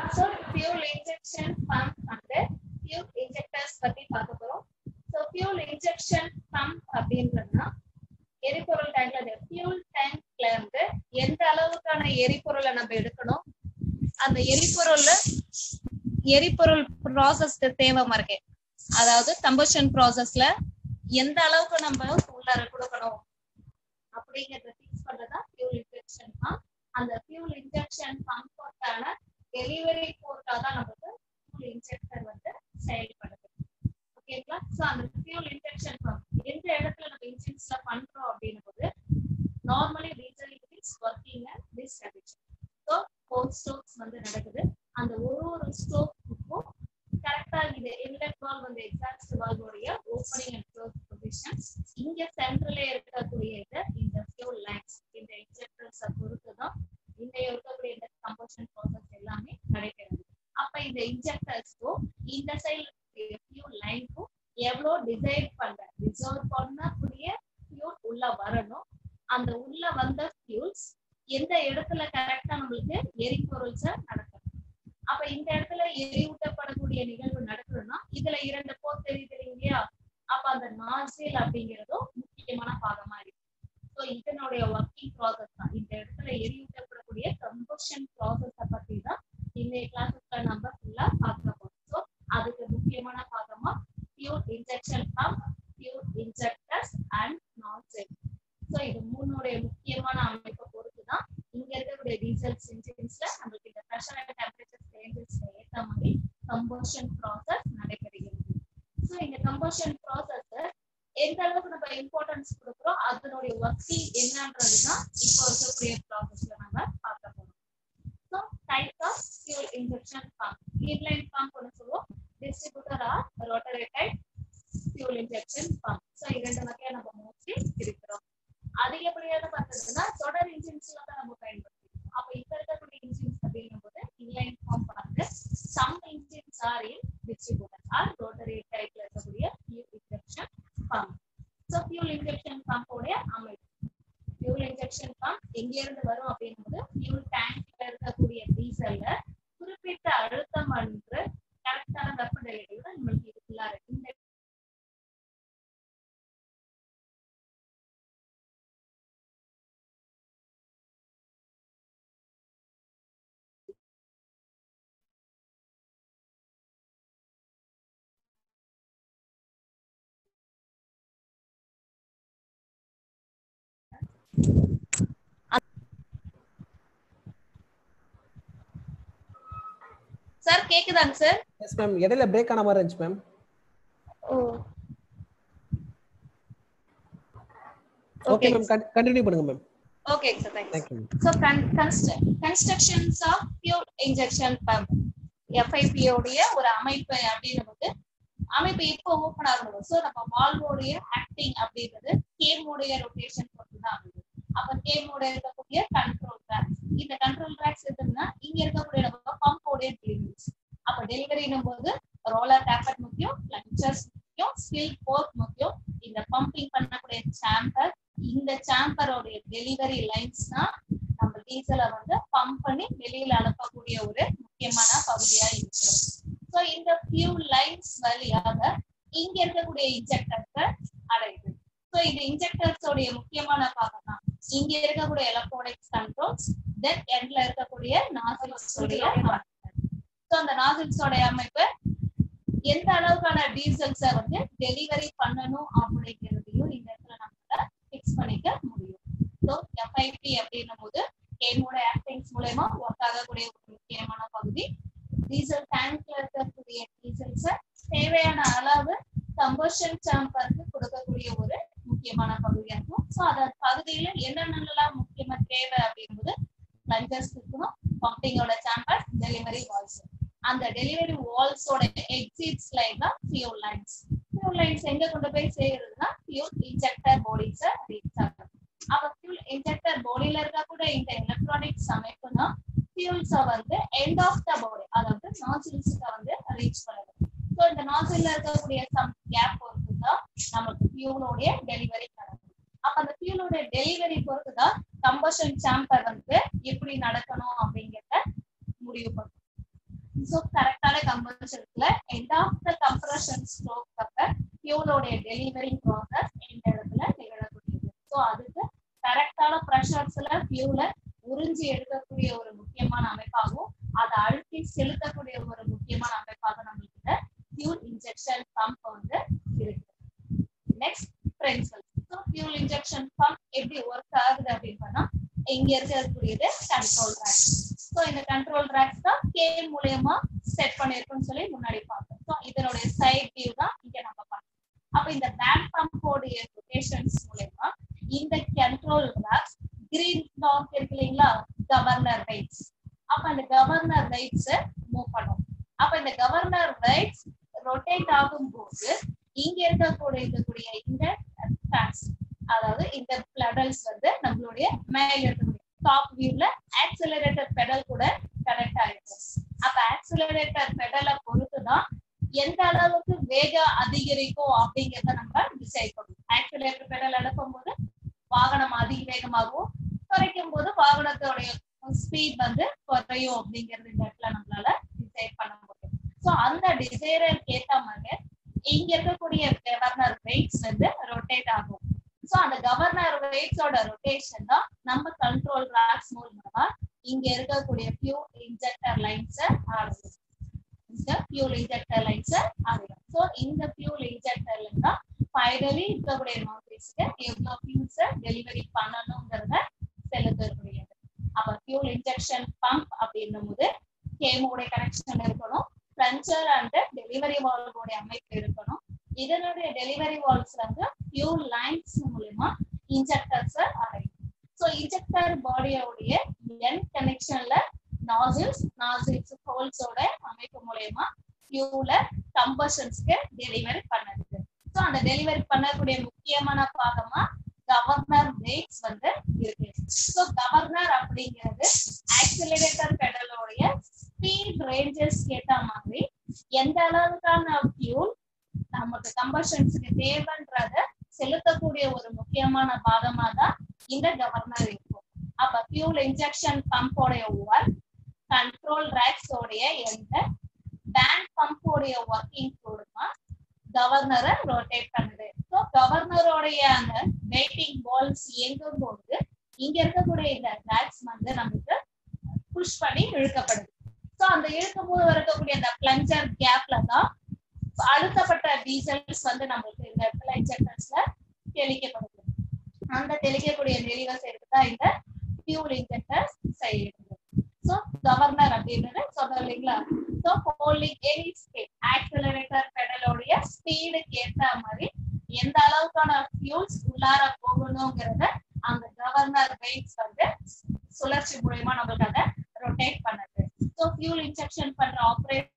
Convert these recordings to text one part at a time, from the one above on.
so fuel injection pump and fuel injectors பத்தி பார்க்க போறோம் ஸோ ஃபியூல் இன்ஜெக்ஷன் பம்ப் அப்படின்றதுனா எரிபொருள் டேங்க்ல இந்த ஃபியூல் டேங்க்ல இருந்து எந்த அளவுக்கான எரிபொருளை நம்ம எடுக்கணும் அந்த எரிபொருள்ல எரிபொருள் ப்ராசஸ்க்கு தேவை இருக்கு அதாவது கம்பஷன் ப்ராசஸ்ல எந்த அளவுக்கு நம்ம உள்ளார கொடுக்கணும் அப்படிங்கறத ஃபிக்ஸ் பண்றதா ஃபியூல் இன்ஜெக்ஷன் பம்ப் அந்த ஃபியூல் இன்ஜெக்ஷன் பம்போட்டான டெலிவரி போர்ட்டா தான் நமக்கு ஃபியூல் இன்ஜெக்டர் வந்து செயல்படுது ஓகேங்களா சோ அந்த ஃபியூல் இன்ஜெக்ஷன் பம்ப் எந்த இடத்துல நம்ம இன்ஜின்ஸ்ல பண்றோம் அப்படின்னும் போது normally diesel engines working this condition so four strokes வந்து நடக்குது அந்த ஒரு ஒரு ஸ்ட்ரோக்குக்கும் கரெக்டா இது இன்லெட் வால்வ் வந்து எக்ஸாஸ்ட் வால்வோடைய ஓப்பனிங் அண்ட் க்ளோஸ் பொசிஷன் இங்க சென்ட்ரலே இருக்கக்கூடிய இது இந்த ஃபியூல் லைன்ஸ் இந்த இன்ஜெக்டர்ஸ் பொறுத்து தான் இந்த இருக்கக்கூடிய இந்த கம்பஷன் ப்ராசஸ் எல்லாமே நடைபெறுது அப்ப இந்த இன்ஜெக்டர்ஸ்க்கும் இந்த சைடு ஃபியூல் லைனுக்கும் எவ்வளோ டிசைட் பண்ற ரிசர்வ் பண்ணக்கூடிய ஃபியூல் உள்ள வரணும் அந்த உள்ள வந்த ஃபியூல்ஸ் எந்த இடத்துல கரெக்டா நம்மளுக்கு எரிபொருள்ஸ நடக்கும் அப்ப இந்த இடத்துல எரியூட்டப்படக்கூடிய நிகழ்வு நடக்கணும்னா இதுல இரண்டு போர் தெரியுது இல்லையா அப்ப அந்த நாசில் அப்படிங்கிறதும் முக்கியமான பாகமா இருக்கு ஸோ இதனுடைய ஒர்க்கிங் ப்ராசஸ் தான் இந்த இடத்துல எரியூட்டப்படக்கூடிய கம்பஷன் ப்ராசஸ பத்தி தான் இந்த கிளாஸஸ்ல நம்ம ஃபுல்லா பார்க்க போறோம் ஸோ அதுக்கு முக்கியமான பாகமா fuel injection pump fuel injectors and nozzle so இது மூணுடைய முக்கியமான அமைப்பை பொறுத்து தான் இங்க இருக்கக்கூடிய டீசல் இன்ஜின்ஸ்ல நம்மளுக்கு இந்த ப்ரெஷர் அண்ட் டெம்பரேச்சர் சேஞ்சஸ்ல ஏற்ற மாதிரி கம்பஷன் ப்ராசஸ் நடைபெறுகிறது ஸோ இந்த கம்பஷன் ப்ராசஸ் எந்த அளவுக்கு நம்ம இம்பார்ட்டன்ஸ் கொடுக்குறோம் அதனுடைய ஒர்க்கிங் என்னன்றது தான் இப்போ இருக்கக்கூடிய ப்ராசஸ்ல நம்ம பார்க்க போறோம் so type of fuel injection pump inline pump ஒன்று சொல்லுவோம் distributor or rotary type fuel injection pump so இரண்டு வகையா நம்ம மோஸ்ட்லி இருக்கிறோம் அதிகப்படியாக பார்த்ததுன்னா தொடர் இன்ஜின்ஸ்ல தான் நம்ம பயன்படுத்திருக்கோம் அப்ப இப்ப இருக்கக்கூடிய இன்ஜின்ஸ் அப்படிங்கும் போது இன்லைன் ஃபார்ம் பார்த்து some engines are in distributor or rotary டைப்ல இருக்கக்கூடிய fuel injection pump so fuel injection பம்போடைய அமைப்பு ஃபியூல் இன்ஜெக்ஷன் பம்ப் எங்க இருந்து வரும் அப்படின்னும் போது ஃபியூல் டேங்க்ல இருக்கக்கூடிய டீசல்ல குறிப்பிட்ட அழுத்தம் என்று கரெக்டான வெப்பநிலையில நம்மளுக்கு இதுக்குள்ளார இந்த சார் கேக்குதாங்க சார் எஸ் மேம் இடையில பிரேக் ஆன மாதிரி இருந்துச்சு ma'am oh okay ma'am continue பண்ணுங்க ma'am okay sir thanks thank you So con- constru- constructions of fuel injection pump FIP உடைய ஒரு அமைப்பு அப்படின்னும் போது அமைப்பு இப்போ ஓபன் ஆகணும் ஸோ நம்ம வால்வோடைய ஆக்டிங் அப்படின்றது கேமோடைய ரொட்டேஷன் பொறுத்து தான் ஆகுது அப்ப கேமோட இருக்கக்கூடிய கண்ட்ரோல் ட்ராக்ஸ் இந்த கண்ட்ரோல் ட்ராக்ஸ் எதுன்னா இங்க இருக்கக்கூடிய நம்ம பம்போடைய டெலிவரிஸ் அப்ப டெலிவரினும் போது ரோலர் டேப்பட் முக்கியம் லஞ்சர்ஸ் முக்கியம் ஸ்கில் போர்ட் முக்கியம் இந்த பம்பிங் பண்ணக்கூடிய சாம்பர் இந்த சாம்பரோடைய டெலிவரி லைன்ஸ் தான் நம்ம டீசலை வந்து பம்ப் பண்ணி வெளியில அனுப்பக்கூடிய ஒரு முக்கியமான பகுதியா இருக்கு ஸோ இந்த ஃபியூ லைன்ஸ் வழியாக இங்க இருக்கக்கூடிய இன்ஜெக்டர்ஸை அடையுது ஸோ இந்த இன்ஜெக்டர்ஸ் உடைய முக்கியமான பாகம் தான் இங்க இருக்கக்கூடிய எலக்ட்ரானிக்ஸ் கண்ட்ரோல்ஸ் தென் எண்ட்ல இருக்கக்கூடிய நாசில்ஸ் உடைய ஸோ அந்த நாசில்ஸ் உடைய அமைப்பு எந்த அளவுக்கான டீசல்ஸை வந்து டெலிவரி பண்ணணும் அப்படிங்கிறதையும் இந்த இடத்துல நம்மளால ஃபிக்ஸ் பண்ணிக்க முடியும் ஸோ எஃப்ஐபி அப்படின்னும் போது கேமோட ஆக்டிங்ஸ் மூலயமா ஒர்க் ஆகக்கூடிய ஒரு முக்கியமான பகுதி டீசல் டேங்க்ல இருக்கக்கூடிய டீசல்ஸை தேவையான அளவு கம்பஷன் சாம்பருக்கு கொடுக்கக்கூடிய ஒரு முக்கியமான பகுதியா இருக்கும் ஸோ அத பகுதியில என்னென்னலாம் முக்கியமா தேவை அப்படிங்கும்போது பிளஞ்சர்ஸ் இருக்கணும் பம்பிங்கோட சாம்பர் டெலிவரி வால்ஸ் அந்த டெலிவரி வால்ஸோட எக்ஸிட்ஸ் லைன் தான் ஃபியூல் லைன்ஸ் ஃபியூல் லைன்ஸ் எங்க கொண்டு போய் சேர்றதுன்னா ஃபியூல் இன்ஜெக்டர் பாடிஸ ரீச் ஆகும் அப்ப ஃபியூல் இன்ஜெக்டர் பாடியில இருக்கக்கூடிய இந்த எலக்ட்ரானிக்ஸ் அமைப்பு தான் ஃபியூல்ஸ வந்து எண்ட் ஆஃப் த பாடி அதாவது நாசில்ஸ்க்கு வந்து ரீச் பண்ணுது ஸோ இந்த நாசில்ல இருக்கக்கூடிய சம் கேப் பொறுத்து தான் நமக்கு ஃபியூலோடைய டெலிவரி நடக்கும் அப்ப அந்த ஃபியூலோட டெலிவரி பொறுத்து தான் கம்பஷன் சாம்பர் வந்து எப்படி நடக்கணும் அப்படிங்கிறத முடிவு பண்ணும் ஸோ கரெக்டான கம்பல்ஷன்ஸ்ல end of the compression stroke அப்ப ஃபியூலோடைய டெலிவரி ப்ராசஸ் இந்த இடத்துல நிகழக்கூடியது ஸோ அதுக்கு கரெக்டான ப்ரெஷர்ஸ்ல ஃபியூல உறிஞ்சி எடுக்கக்கூடிய ஒரு முக்கியமான அமைப்பாகவும் அதை அழுத்தி செலுத்தக்கூடிய ஒரு முக்கியமான அமைப்பாக நம்மளுக்கு ஃபியூல் இன்ஜெக்ஷன் பம்ப் வந்து இருக்கு next principle so fuel injection pump எப்படி ஒர்க் ஆகுது அப்படின்னு சொன்னா இங்க இருக்கக்கூடியது கண்ட்ரோல் ரேக் ஸோ இந்த கண்ட்ரோல் ரேக்ஸ் தான் கே மூலியமா செட் பண்ணிருக்குன்னு சொல்லி முன்னாடி பார்த்தோம் ஸோ இதனுடைய சைட் வியூ தான் இங்க நம்ம பார்த்தோம் அப்ப இந்த பேக் பம்போடைய ரொட்டேஷன்ஸ் மூலயமா இந்த கண்ட்ரோல் ரேக்ஸ் கிரீன் டாக் இருக்கு இல்லைங்களா கவர்னர் ரைட்ஸ் அப்ப அந்த கவர்னர் ரைட்ஸ் மூவ் பண்ணும் அப்ப இந்த கவர்னர் ரைட்ஸ் ரொட்டேட் ஆகும் போது இங்க இருக்கக்கூடிய இருக்கக்கூடிய இந்த ட்ரான்ஸ் அதாவது இந்த பெடல்ஸ் வந்து நம்மளுடைய மேல இருக்கக்கூடிய டாப் வியூல ஆக்சிலரேட்டர் பெடல் கூட கனெக்ட் ஆயிருக்கும் அப்ப ஆக்சிலரேட்டர் பெடலை பொறுத்து தான் எந்த அளவுக்கு வேகம் அதிகரிக்கும் அப்படிங்கறத நம்ம டிசைட் பண்ணுவோம் ஆக்சிலரேட்டர் பெடல் அடக்கும் போது வாகனம் அதிக வேகமாகவும் குறைக்கும் போது வாகனத்தோடைய ஸ்பீட் வந்து குறையும் அப்படிங்கறது இந்த இடத்துல நம்மளால டிசைட் பண்ண முடியும் சோ அந்த டிசைரருக்கு ஏத்த மாதிரி இங்க இருக்கக்கூடிய கவர்னர் வெயிட்ஸ் வந்து ரொட்டேட் ஆகும் சோ அந்த கவர்னர் வெயிட்ஸோட ரொட்டேஷன் தான் நம்ம கண்ட்ரோல் ராக்ஸ் மூலமா இங்க இருக்கக்கூடிய ஃபியூ இன்ஜெக்டர் லைன்ஸ் ஆடுது இந்த ஃபியூல் இன்ஜெக்டர் லைன்ஸ் ஆடுது சோ இந்த ஃபியூல் இன்ஜெக்டர்ல தான் ஃபைனலி இருக்கக்கூடிய நோட்டீஸ்க்கு எவ்வளவு ஃபியூல்ஸ் டெலிவரி பண்ணணுங்கிறத செலுத்தக்கூடியது அப்ப ஃபியூல் இன்ஜெக்ஷன் பம்ப் அப்படின்னும் போது கேமோட கனெக்ஷன் இருக்கணும் பிளஞ்சர் அண்ட் டெலிவரி வால்வோட அமைப்பு இருக்கணும் இதனுடைய டெலிவரி வால்வ்ஸ் வந்து ஃபியூல் லைன்ஸ் மூலமா இன்ஜெக்டர்ஸ் அடையும் ஸோ இன்ஜெக்டர் பாடியோடைய என் கனெக்ஷன்ல நாசில்ஸ் நாசில்ஸ் ஹோல்ஸோட அமைப்பு மூலயமா ஃபியூல கம்பஷன்ஸ்க்கு டெலிவரி பண்ணுது ஸோ அந்த டெலிவரி பண்ணக்கூடிய முக்கியமான பாகமா கவர்னர் வெயிட்ஸ் வந்து இருக்கு ஸோ கவர்னர் அப்படிங்கிறது ஆக்சிலரேட்டர் பெடலோடைய ஸ்பீட் ரேஞ்சஸ் ஏத்த மாதிரி எந்த அளவுக்கான ஃபியூல் நமக்கு கம்பஷன்ஸ்க்கு தேவைன்றத செலுத்தக்கூடிய ஒரு முக்கியமான பாகமா தான் இந்த கவர்னர் இருக்கும் அப்ப ஃபியூல் இன்ஜெக்ஷன் பம்போடைய ஒர்க் கண்ட்ரோல் ரேக்ஸ் உடைய எந்த பேங்க் பம்போடைய ஒர்க்கிங் மூலமா கவர்னரை ரொட்டேட் பண்ணுது ஸோ கவர்னரோடைய அந்த வெயிட்டிங் பால்ஸ் இயங்கும் போது இங்க இருக்கக்கூடிய இந்த ரேக்ஸ் வந்து நமக்கு புஷ் பண்ணி இழுக்கப்படுது ஸோ அந்த இழுக்கும் போது இருக்கக்கூடிய அந்த பிளஞ்சர் கேப்ல தான் அழுத்தப்பட்ட டீசல்ஸ் வந்து நம்மளுக்கு இந்த இடத்துல இன்ஜெக்டர்ஸ்ல தெளிக்கப்படுது அந்த தெளிக்கக்கூடிய நெளிவஸ் தான் இந்த ஃபியூல் இன்ஜெக்டர்ஸ் செய்யுது ஸோ கவர்னர் அப்படின்றது சொன்னோம் இல்லைங்களா so holding any speed accelerator பெடலோடைய ஸ்பீடுக்கு ஏற்ற மாதிரி எந்த அளவுக்கான ஃபியூல்ஸ் உள்ளார போகணுங்கிறத அந்த கவர்னர் வெயிட்ஸ் வந்து சுழற்சி மூலயமா நம்மளுக்கு அதை ரொட்டேட் பண்ணுது ஸோ ஃபியூல் இன்ஜெக்ஷன் பண்ற ஆப்ரேட்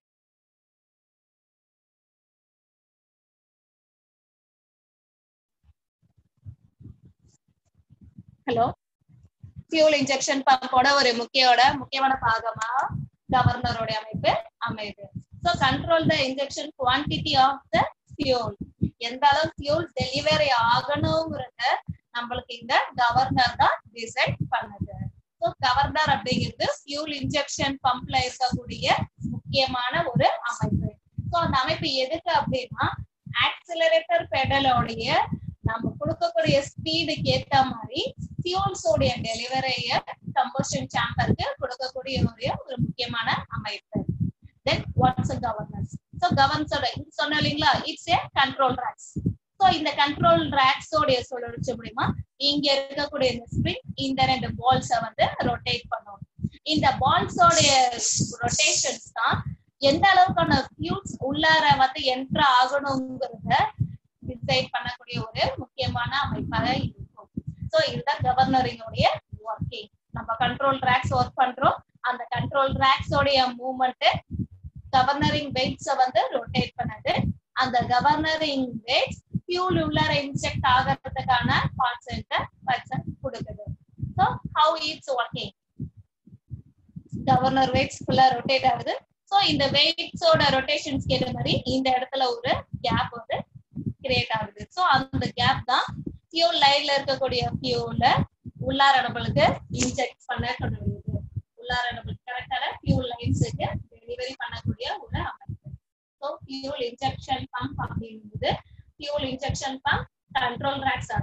ஹலோ ஃபியூல் இன்ஜெக்ஷன் பம்போட ஒரு முக்கியோட முக்கியமான பாகமா கவர்னரோட அமைப்பு அமையுது so control the injection quantity of the fuel எந்த அளவு ஃபியூல் டெலிவரி ஆகணுங்கிறத நம்மளுக்கு இந்த கவர்னர் தான் டிசைட் பண்ணுது ஸோ கவர்னர் அப்படிங்கிறது ஃபியூல் இன்ஜெக்ஷன் பம்ப்ல இருக்கக்கூடிய முக்கியமான ஒரு அமைப்பு ஸோ அந்த அமைப்பு எதுக்கு அப்படின்னா ஆக்சிலரேட்டர் பெடலோடைய நம்ம கொடுக்கக்கூடிய ஸ்பீடுக்கு ஏத்த மாதிரி ஃபியூல்ஸோடைய டெலிவரிய கம்பஷன் சாம்பருக்கு கொடுக்கக்கூடிய ஒரு ஒரு முக்கியமான அமைப்பு தென் வாட்ஸ் கவர்னன்ஸ் ஸோ கவர்னன்ஸோட சொன்ன இல்லைங்களா it's a control racks so இந்த கண்ட்ரோல் ரேக்ஸோடைய சுழற்சி மூலியமா இங்க இருக்கக்கூடிய இந்த ஸ்ப்ரிங் இந்த ரெண்டு பால்ஸை வந்து ரொட்டேட் பண்ணும் இந்த பால்ஸோடைய ரொட்டேஷன்ஸ் தான் எந்த அளவுக்கான ஃபியூல்ஸ் உள்ளார வந்து என்ட்ரு ஆகணுங்கிறத டிசைட் பண்ணக்கூடிய ஒரு முக்கியமான அமைப்பாக இருக்கும் ஸோ இதுதான் கவர்னரிங்கோடைய ஒர்க்கிங் நம்ம கண்ட்ரோல் ட்ராக்ஸ் ஒர்க் பண்றோம் அந்த கண்ட்ரோல் ட்ராக்ஸோடைய மூவ்மெண்ட் கவர்னரிங் வெயிட்ஸை வந்து ரொட்டேட் பண்ணுது அந்த கவர்னரிங் வெயிட்ஸ் ஃபியூல் உள்ளார இன்ஜெக்ட் ஆகிறதுக்கான கான்சென்ட்டை வச்சு கொடுக்குது so how it's working governor weights ஃபுல்லா ரொட்டேட் ஆகுது ஸோ இந்த வெயிட்ஸோட ரொட்டேஷன்ஸ்க்கு ஏற்ற மாதிரி இந்த இடத்துல ஒரு கேப் வந்து கிரியேட் ஆகுது ஸோ அந்த கேப் தான் ஃபியூல் லைன்ல இருக்கக்கூடிய ஃபியூல உள்ளார நம்மளுக்கு இன்ஜெக்ட் பண்ண கொண்டு வருது உள்ளார நம்மளுக்கு கரெக்டான ஃபியூல் லைன்ஸுக்கு டெலிவரி பண்ண பண்ணக்கூடிய ஒரு அமைப்பு ஸோ ஃபியூல் இன்ஜெக்ஷன் பம்ப் அப்படிங்கிறது fuel injection pump control racks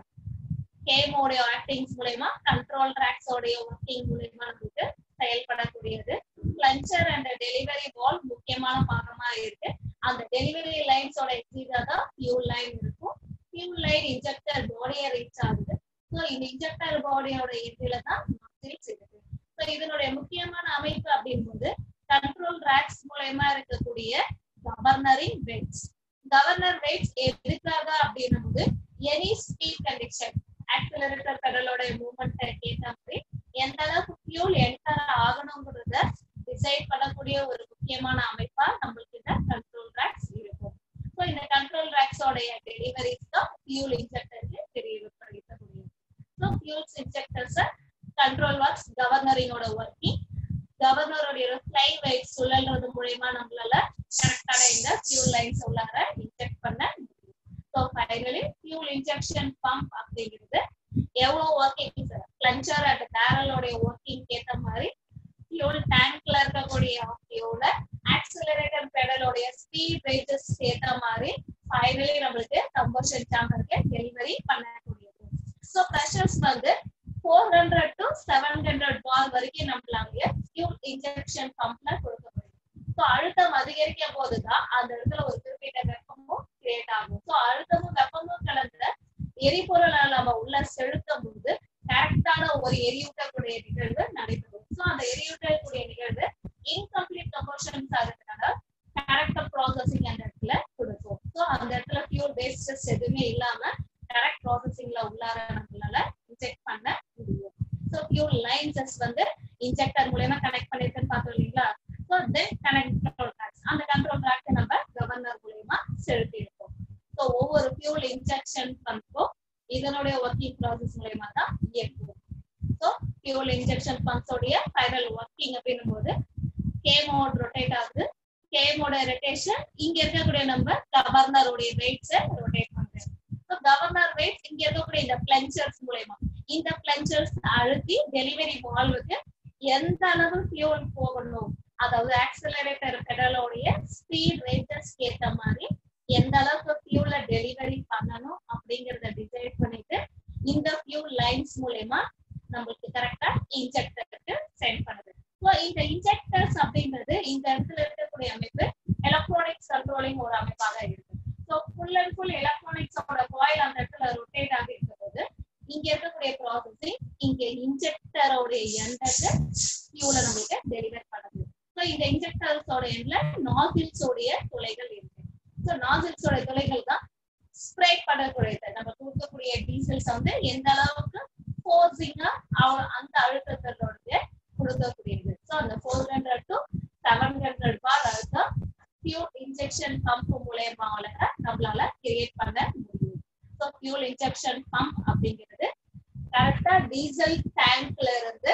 கேமோடைய ஆக்டிங்ஸ் மூலயமா கண்ட்ரோல் ரேக்ஸோடைய ஒர்க்கிங் மூலயமா நமக்கு செயல்படக்கூடியது கிளன்ச்சர் அண்ட் டெலிவரி வால் முக்கியமான பாகமா இருக்கு அந்த டெலிவரி லைன்ஸோட எக்ஸீடா தான் ஃபியூல் லைன் இருக்கும் ஃபியூல் லைன் இன்ஜெக்டர் பாடியை ரீச் ஆகுது ஸோ இந்த இன்ஜெக்டர் பாடியோட எண்ணில தான் மசில்ஸ் இருக்கு ஸோ இதனுடைய முக்கியமான அமைப்பு அப்படிங்கும்போது கண்ட்ரோல் ரேக்ஸ் மூலயமா இருக்கக்கூடிய கவர்னரிங் வெயிட்ஸ் கவர்னர் வெயிட்ஸ் எதுக்காக அப்படின்னும் போது எனி ஸ்பீட் கண்டிஷன் ஆக்சிலரேட்டர் பெடலோட மூவ்மெண்ட் ஏற்ற மாதிரி எந்த அளவுக்கு ஃபியூல் என்டர் ஆகணுங்கிறத டிசைட் பண்ணக்கூடிய ஒரு முக்கியமான அமைப்பா நம்மளுக்கு இந்த கண்ட்ரோல் ரேக்ஸ் இருக்கும் ஸோ இந்த கண்ட்ரோல் ரேக்ஸோடைய டெலிவரிஸ் தான் ஃபியூல் இன்ஜெக்டருக்கு தெரியப்படுத்தக்கூடியது so fuels injectors control works கவர்னரிங்கோட ஒர்க்கிங் கவர்னருடைய ஃப்ளை வெயிட் சுழல்றது மூலயமா நம்மளால கரெக்டான இந்த ஃபியூல் லைன்ஸ் உள்ளார இன்ஜெக்ட் பண்ண முடியும் so finally fuel injection pump அப்படிங்கிறது எவ்வளவு ஒர்க்கிங் கிளன்ச்சர் அண்ட் பேரலோடைய ஒர்க்கிங் ஏத்த மாதிரி ஃபியூல் டேங்க்ல இருக்கக்கூடிய ஃபியூல ஆக்சிலரேட்டர் பெடலோடைய ஸ்பீட் ரேஞ்சஸ் ஏத்த மாதிரி ஃபைனலி நம்மளுக்கு கம்பஷன் சாம்பருக்கு டெலிவரி பண்ணக்கூடியது ஸோ ப்ரெஷர்ஸ் வந்து four hundred to seven hundred bar வரைக்கும் நம்மளால ஃபியூல் இன்ஜெக்ஷன் பம்ப்ல கொடுக்கப்படுது ஸோ அழுத்தம் அதிகரிக்கும் போதுதான் அந்த இடத்துல ஒரு குறிப்பிட்ட வெப்பமும் கிரியேட் ஆகும் ஸோ அழுத்தமும் வெப்பமும் கலந்த எரிபொருளை நம்ம உள்ள செலுத்தும் போது கரெக்டான ஒரு எரியூட்டக்கூடிய நிகழ்வு நடைபெறும் ஸோ அந்த எரியூட்டக்கூடிய நிகழ்வு இன்கம்ப்ளீட் கம்பஷன்ஸ் ஆகிறதுனால கரெக்டா ப்ராசஸிங் அந்த இடத்துல கொடுக்கும் ஸோ அந்த இடத்துல பியூர் வேஸ்டஸ் எதுவுமே இல்லாம கரெக்ட் ப்ராசஸிங்ல உள்ளார நம்மளால இன்ஜெக்ட் பண்ண முடியும் ஸோ பியூர் லைன்ஸஸ் வந்து இன்ஜெக்டர் மூலயமா கனெக்ட் பண்ணிருக்குன்னு பார்த்தோம் இல்லைங்களா so then connect control tracks அந்த கண்ட்ரோல் ட்ராக்கை நம்ம கவர்னர் மூலயமா செலுத்தி இருக்கோம் ஸோ ஒவ்வொரு பியூல் இன்ஜெக்ஷன் பண்பும் இதனுடைய ஒர்க்கிங் ப்ராசஸ் மூலயமா தான் இயக்குவோம் ஸோ பியூல் இன்ஜெக்ஷன் பம்ப்ஸோடைய ஃபைனல் ஒர்க்கிங் அப்படின்னும் போது கேமோட் ரொட்டேட் ஆகுது கேமோட ரொட்டேஷன் இங்க இருக்கக்கூடிய நம்ம கவர்னருடைய வெயிட்ஸை ரொட்டேட் பண்றோம் ஸோ கவர்னர் வெயிட்ஸ் இங்க இருக்கக்கூடிய இந்த பிளஞ்சர்ஸ் மூலயமா இந்த பிளஞ்சர்ஸ் அழுத்தி டெலிவரி வால்வுக்கு எந்த அளவு ஃபியூல் போகணும் அதாவது ஆக்சிலரேட்டர் பெடலோடைய ஸ்பீட் ரேஞ்சஸ் ஏத்த மாதிரி எந்த அளவுக்கு ஃபியூல டெலிவரி பண்ணணும் அப்படிங்கறத டிசைட் பண்ணிட்டு இந்த ஃபியூல் லைன்ஸ் மூலயமா நம்மளுக்கு கரெக்டா இன்ஜெக்டருக்கு சென்ட் பண்ணுது ஸோ இந்த இன்ஜெக்டர்ஸ் அப்படிங்கிறது இந்த இடத்துல இருக்கக்கூடிய அமைப்பு எலக்ட்ரானிக்ஸ் கண்ட்ரோலிங் ஒரு அமைப்பாக இருக்கு ஸோ ஃபுல் அண்ட் ஃபுல் எலக்ட்ரானிக்ஸோட காயில் அந்த இடத்துல ரொட்டேட் ஆகி இருக்கும்போது இங்க இருக்கக்கூடிய ப்ராசஸிங் இங்க இன்ஜெக்டரோடைய எண்டக்கு ஃபியூல நம்மளுக்கு டெலிவர் பண்ணுது ஸோ இந்த இன்ஜெக்டர்ஸோட எண்ட்ல நாசில்ஸோடைய துளைகள் இருக்கு ஸோ நாசில்ஸோட துளைகள் தான் ஸ்ப்ரே பண்ணக்கூடியது நம்ம கொடுக்கக்கூடிய டீசல்ஸ் வந்து எந்த அளவுக்கு ஃபோர்ஸிங்கா அந்த அழுத்தத்தோடைய கொடுக்கக்கூடியது ஸோ அந்த four hundred to seven hundred bar அழுத்தம் பியூர் இன்ஜெக்ஷன் பம்ப் மூலயமா நம்மளால கிரியேட் பண்ண முடியும் ஸோ பியூல் இன்ஜெக்ஷன் பம்ப் அப்படிங்கிறது கரெக்டா டீசல் டேங்க்ல இருந்து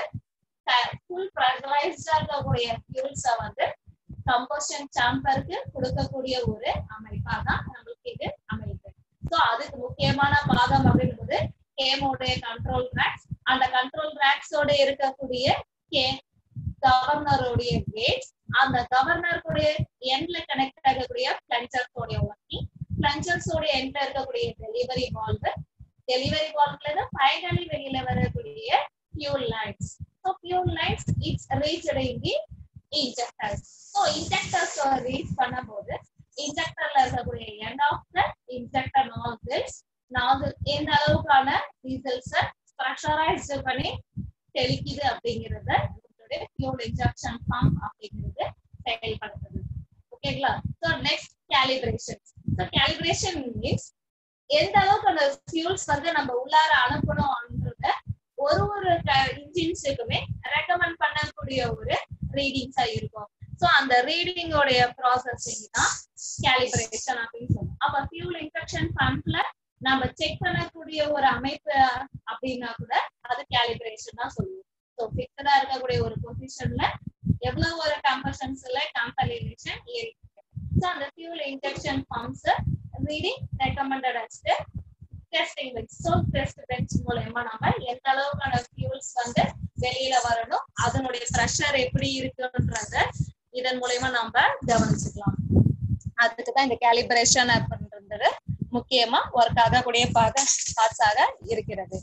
ஃபுல் ப்ரெஷரைஸ்டா இருக்கக்கூடிய ஃபியூல்ஸை வந்து கம்பஷன் சாம்பருக்கு கொடுக்கக்கூடிய ஒரு அமைப்பா தான் நம்மளுக்கு இது அமையுது ஸோ அதுக்கு முக்கியமான பாகம் அப்படின்றது கேமோடைய கண்ட்ரோல் ட்ராக்ஸ் அந்த கண்ட்ரோல் ட்ராக்ஸோட இருக்கக்கூடிய கே கவர்னருடைய வேட்ஸ் அந்த கவர்னருடைய எண்ட்ல கனெக்ட் ஆகக்கூடிய பிளஞ்சர்ஸோடைய ஒர்க்கிங் பிளஞ்சர்ஸோடைய எண்ட்ல இருக்கக்கூடிய டெலிவரி வால்வு டெலிவரி வால்வ்ல இருந்து ஃபைனலி வெளியில வரக்கூடிய fuel lines so fuel lines it's reached in the injectors so injectors reach பண்ணும்போது இன்ஜெக்டர்ல இருக்கக்கூடிய end of the injector nozzles nozzle எந்த அளவுக்கான டீசல்ஸை ப்ரெஷரைஸ்டு பண்ணி தெளிக்குது அப்படிங்கறத நம்மளுடைய ஃபியூல் இன்ஜெக்ஷன் பம்ப் அப்படிங்கிறது செயல்படுத்துது ஓகேங்களா so next calibration so calibration means எந்த அளவுக்கு அந்த ஃபியூல்ஸ் வந்து நம்ம உள்ளார அனுப்பணும்ன்றத ஒரு ஒரு இன்ஜின்ஸுக்குமே ரெக்கமெண்ட் பண்ணக்கூடிய ஒரு ரீடிங்ஸா இருக்கும் ஸோ அந்த ரீடிங்கோடைய ப்ராசஸிங் தான் கேலிபிரேஷன் அப்படின்னு சொல்லுவோம் அப்ப ஃபியூல் இன்ஃபெக்ஷன் பம்ப்ல நம்ம செக் பண்ணக்கூடிய ஒரு அமைப்பு அப்படின்னா கூட அது கேலிபிரேஷன் தான் சொல்லுவோம் ஸோ ஃபிக்ஸடா இருக்கக்கூடிய ஒரு பொசிஷன்ல எவ்வளவு ஒரு கம்பஷன்ஸ்ல கம்பலினேஷன் ஏறி ஸோ அந்த fuel injection pumps reading recommended as testing bench so test bench மூலயமா நம்ம எந்த அளவுக்கான ஃபியூல்ஸ் வந்து வெளியில வரணும் அதனுடைய ப்ரெஷர் எப்படி இருக்குன்றத இதன் மூலயமா நாம கவனிச்சுக்கலாம் அதுக்கு தான் இந்த கேலிபரேஷன் அப்படின்றது முக்கியமா ஒர்க் ஆகக்கூடிய பார்ட்ஸாக இருக்கிறது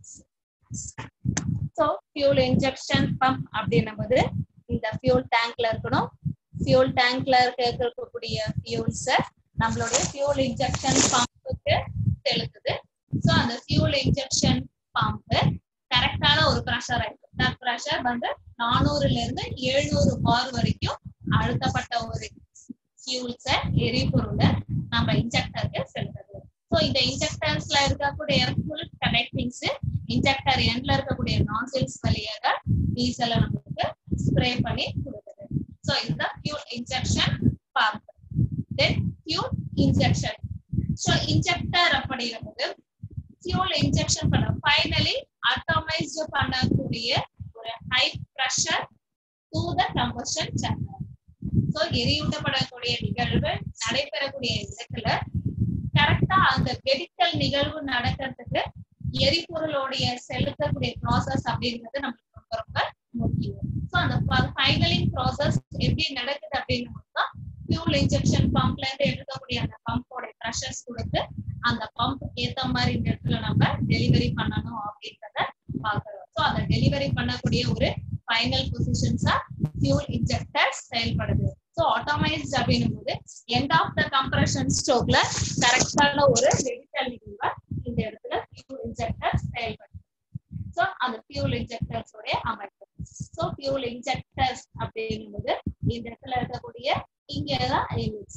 ஸோ ஃபியூல் இன்ஜெக்ஷன் பம்ப் அப்படின்னும் போது இந்த ஃபியூல் டேங்க்ல இருக்கணும் ஃபியூல் டேங்க்ல இருக்கக்கூடிய ஃபியூல்ஸ நம்மளுடைய ஃபியூல் இன்ஜெக்ஷன் பம்புக்கு செலுத்துது ஸோ அந்த ஃபியூல் இன்ஜெக்ஷன் பம்பு கரெக்டான ஒரு ப்ரெஷர் ஆயிருக்கு ப்ரெஷர் வந்து நானூறுல இருந்து எழுநூறு பார் வரைக்கும் அழுத்தப்பட்ட ஒரு ஃபியூல்ஸ எரிபொருளை நம்ம இன்ஜெக்டருக்கு செலுத்துது ஸோ இந்த இன்ஜெக்டர்ஸ்ல இருக்கக்கூடிய ஃபுல் கனெக்டிங்ஸ் இன்ஜெக்டர் எண்ட்ல இருக்கக்கூடிய நாசில்ஸ் வழியாக டீசலை நம்மளுக்கு ஸ்ப்ரே பண்ணி கொடுக்குது ஸோ இதுதான் fuel injection pump then fuel injection so injector அப்படிங்கிறது ஃபியூல் இன்ஜெக்ஷன் பண்ண ஃபைனலி அட்டோமைஸ் பண்ணக்கூடிய ஒரு high pressure to the combustion channel so எரியூட்டப்படக்கூடிய நிகழ்வு நடைபெறக்கூடிய இடத்துல கரெக்டா அந்த வெடிக்கல் நிகழ்வு நடக்கிறதுக்கு எரிபொருளுடைய செலுத்தக்கூடிய ப்ராசஸ் அப்படிங்கிறது நம்மளுக்கு ரொம்ப ரொம்ப முக்கியம் ஸோ அந்த ஃபைனலிங் ப்ராசஸ் எப்படி நடக்குது அப்படின்னு தான் ஃபியூல் இன்ஜெக்ஷன் பம்ப்ல இருந்து எடுக்கக்கூடிய அந்த பம்போட ப்ரெஷர்ஸ் கொடுத்து அந்த பம்ப் ஏத்த மாதிரி இந்த இடத்துல நம்ம டெலிவரி பண்ணணும் அப்படின்றத பாக்குறோம் ஸோ அந்த டெலிவரி பண்ணக்கூடிய ஒரு ஃபைனல் பொசிஷன்ஸா ஃபியூல் இன்ஜெக்டர் செயல்படுது ஸோ ஆட்டோமைஸ்ட் அப்படின்னும் போது எண்ட் ஆஃப் த கம்ப்ரஷன் ஸ்ட்ரோக்ல கரெக்டான ஒரு வெடிக்கல் நிகழ்வை இந்த இடத்துல ஃபியூல் இன்ஜெக்டர் செயல்படுது ஸோ அந்த ஃபியூல் இன்ஜெக்டர்ஸ் உடைய அமைப்பு ஸோ ஃபியூல் இன்ஜெக்டர்ஸ் அப்படின்னும் போது இந்த இடத்துல இருக்கக்கூடிய இங்கதான்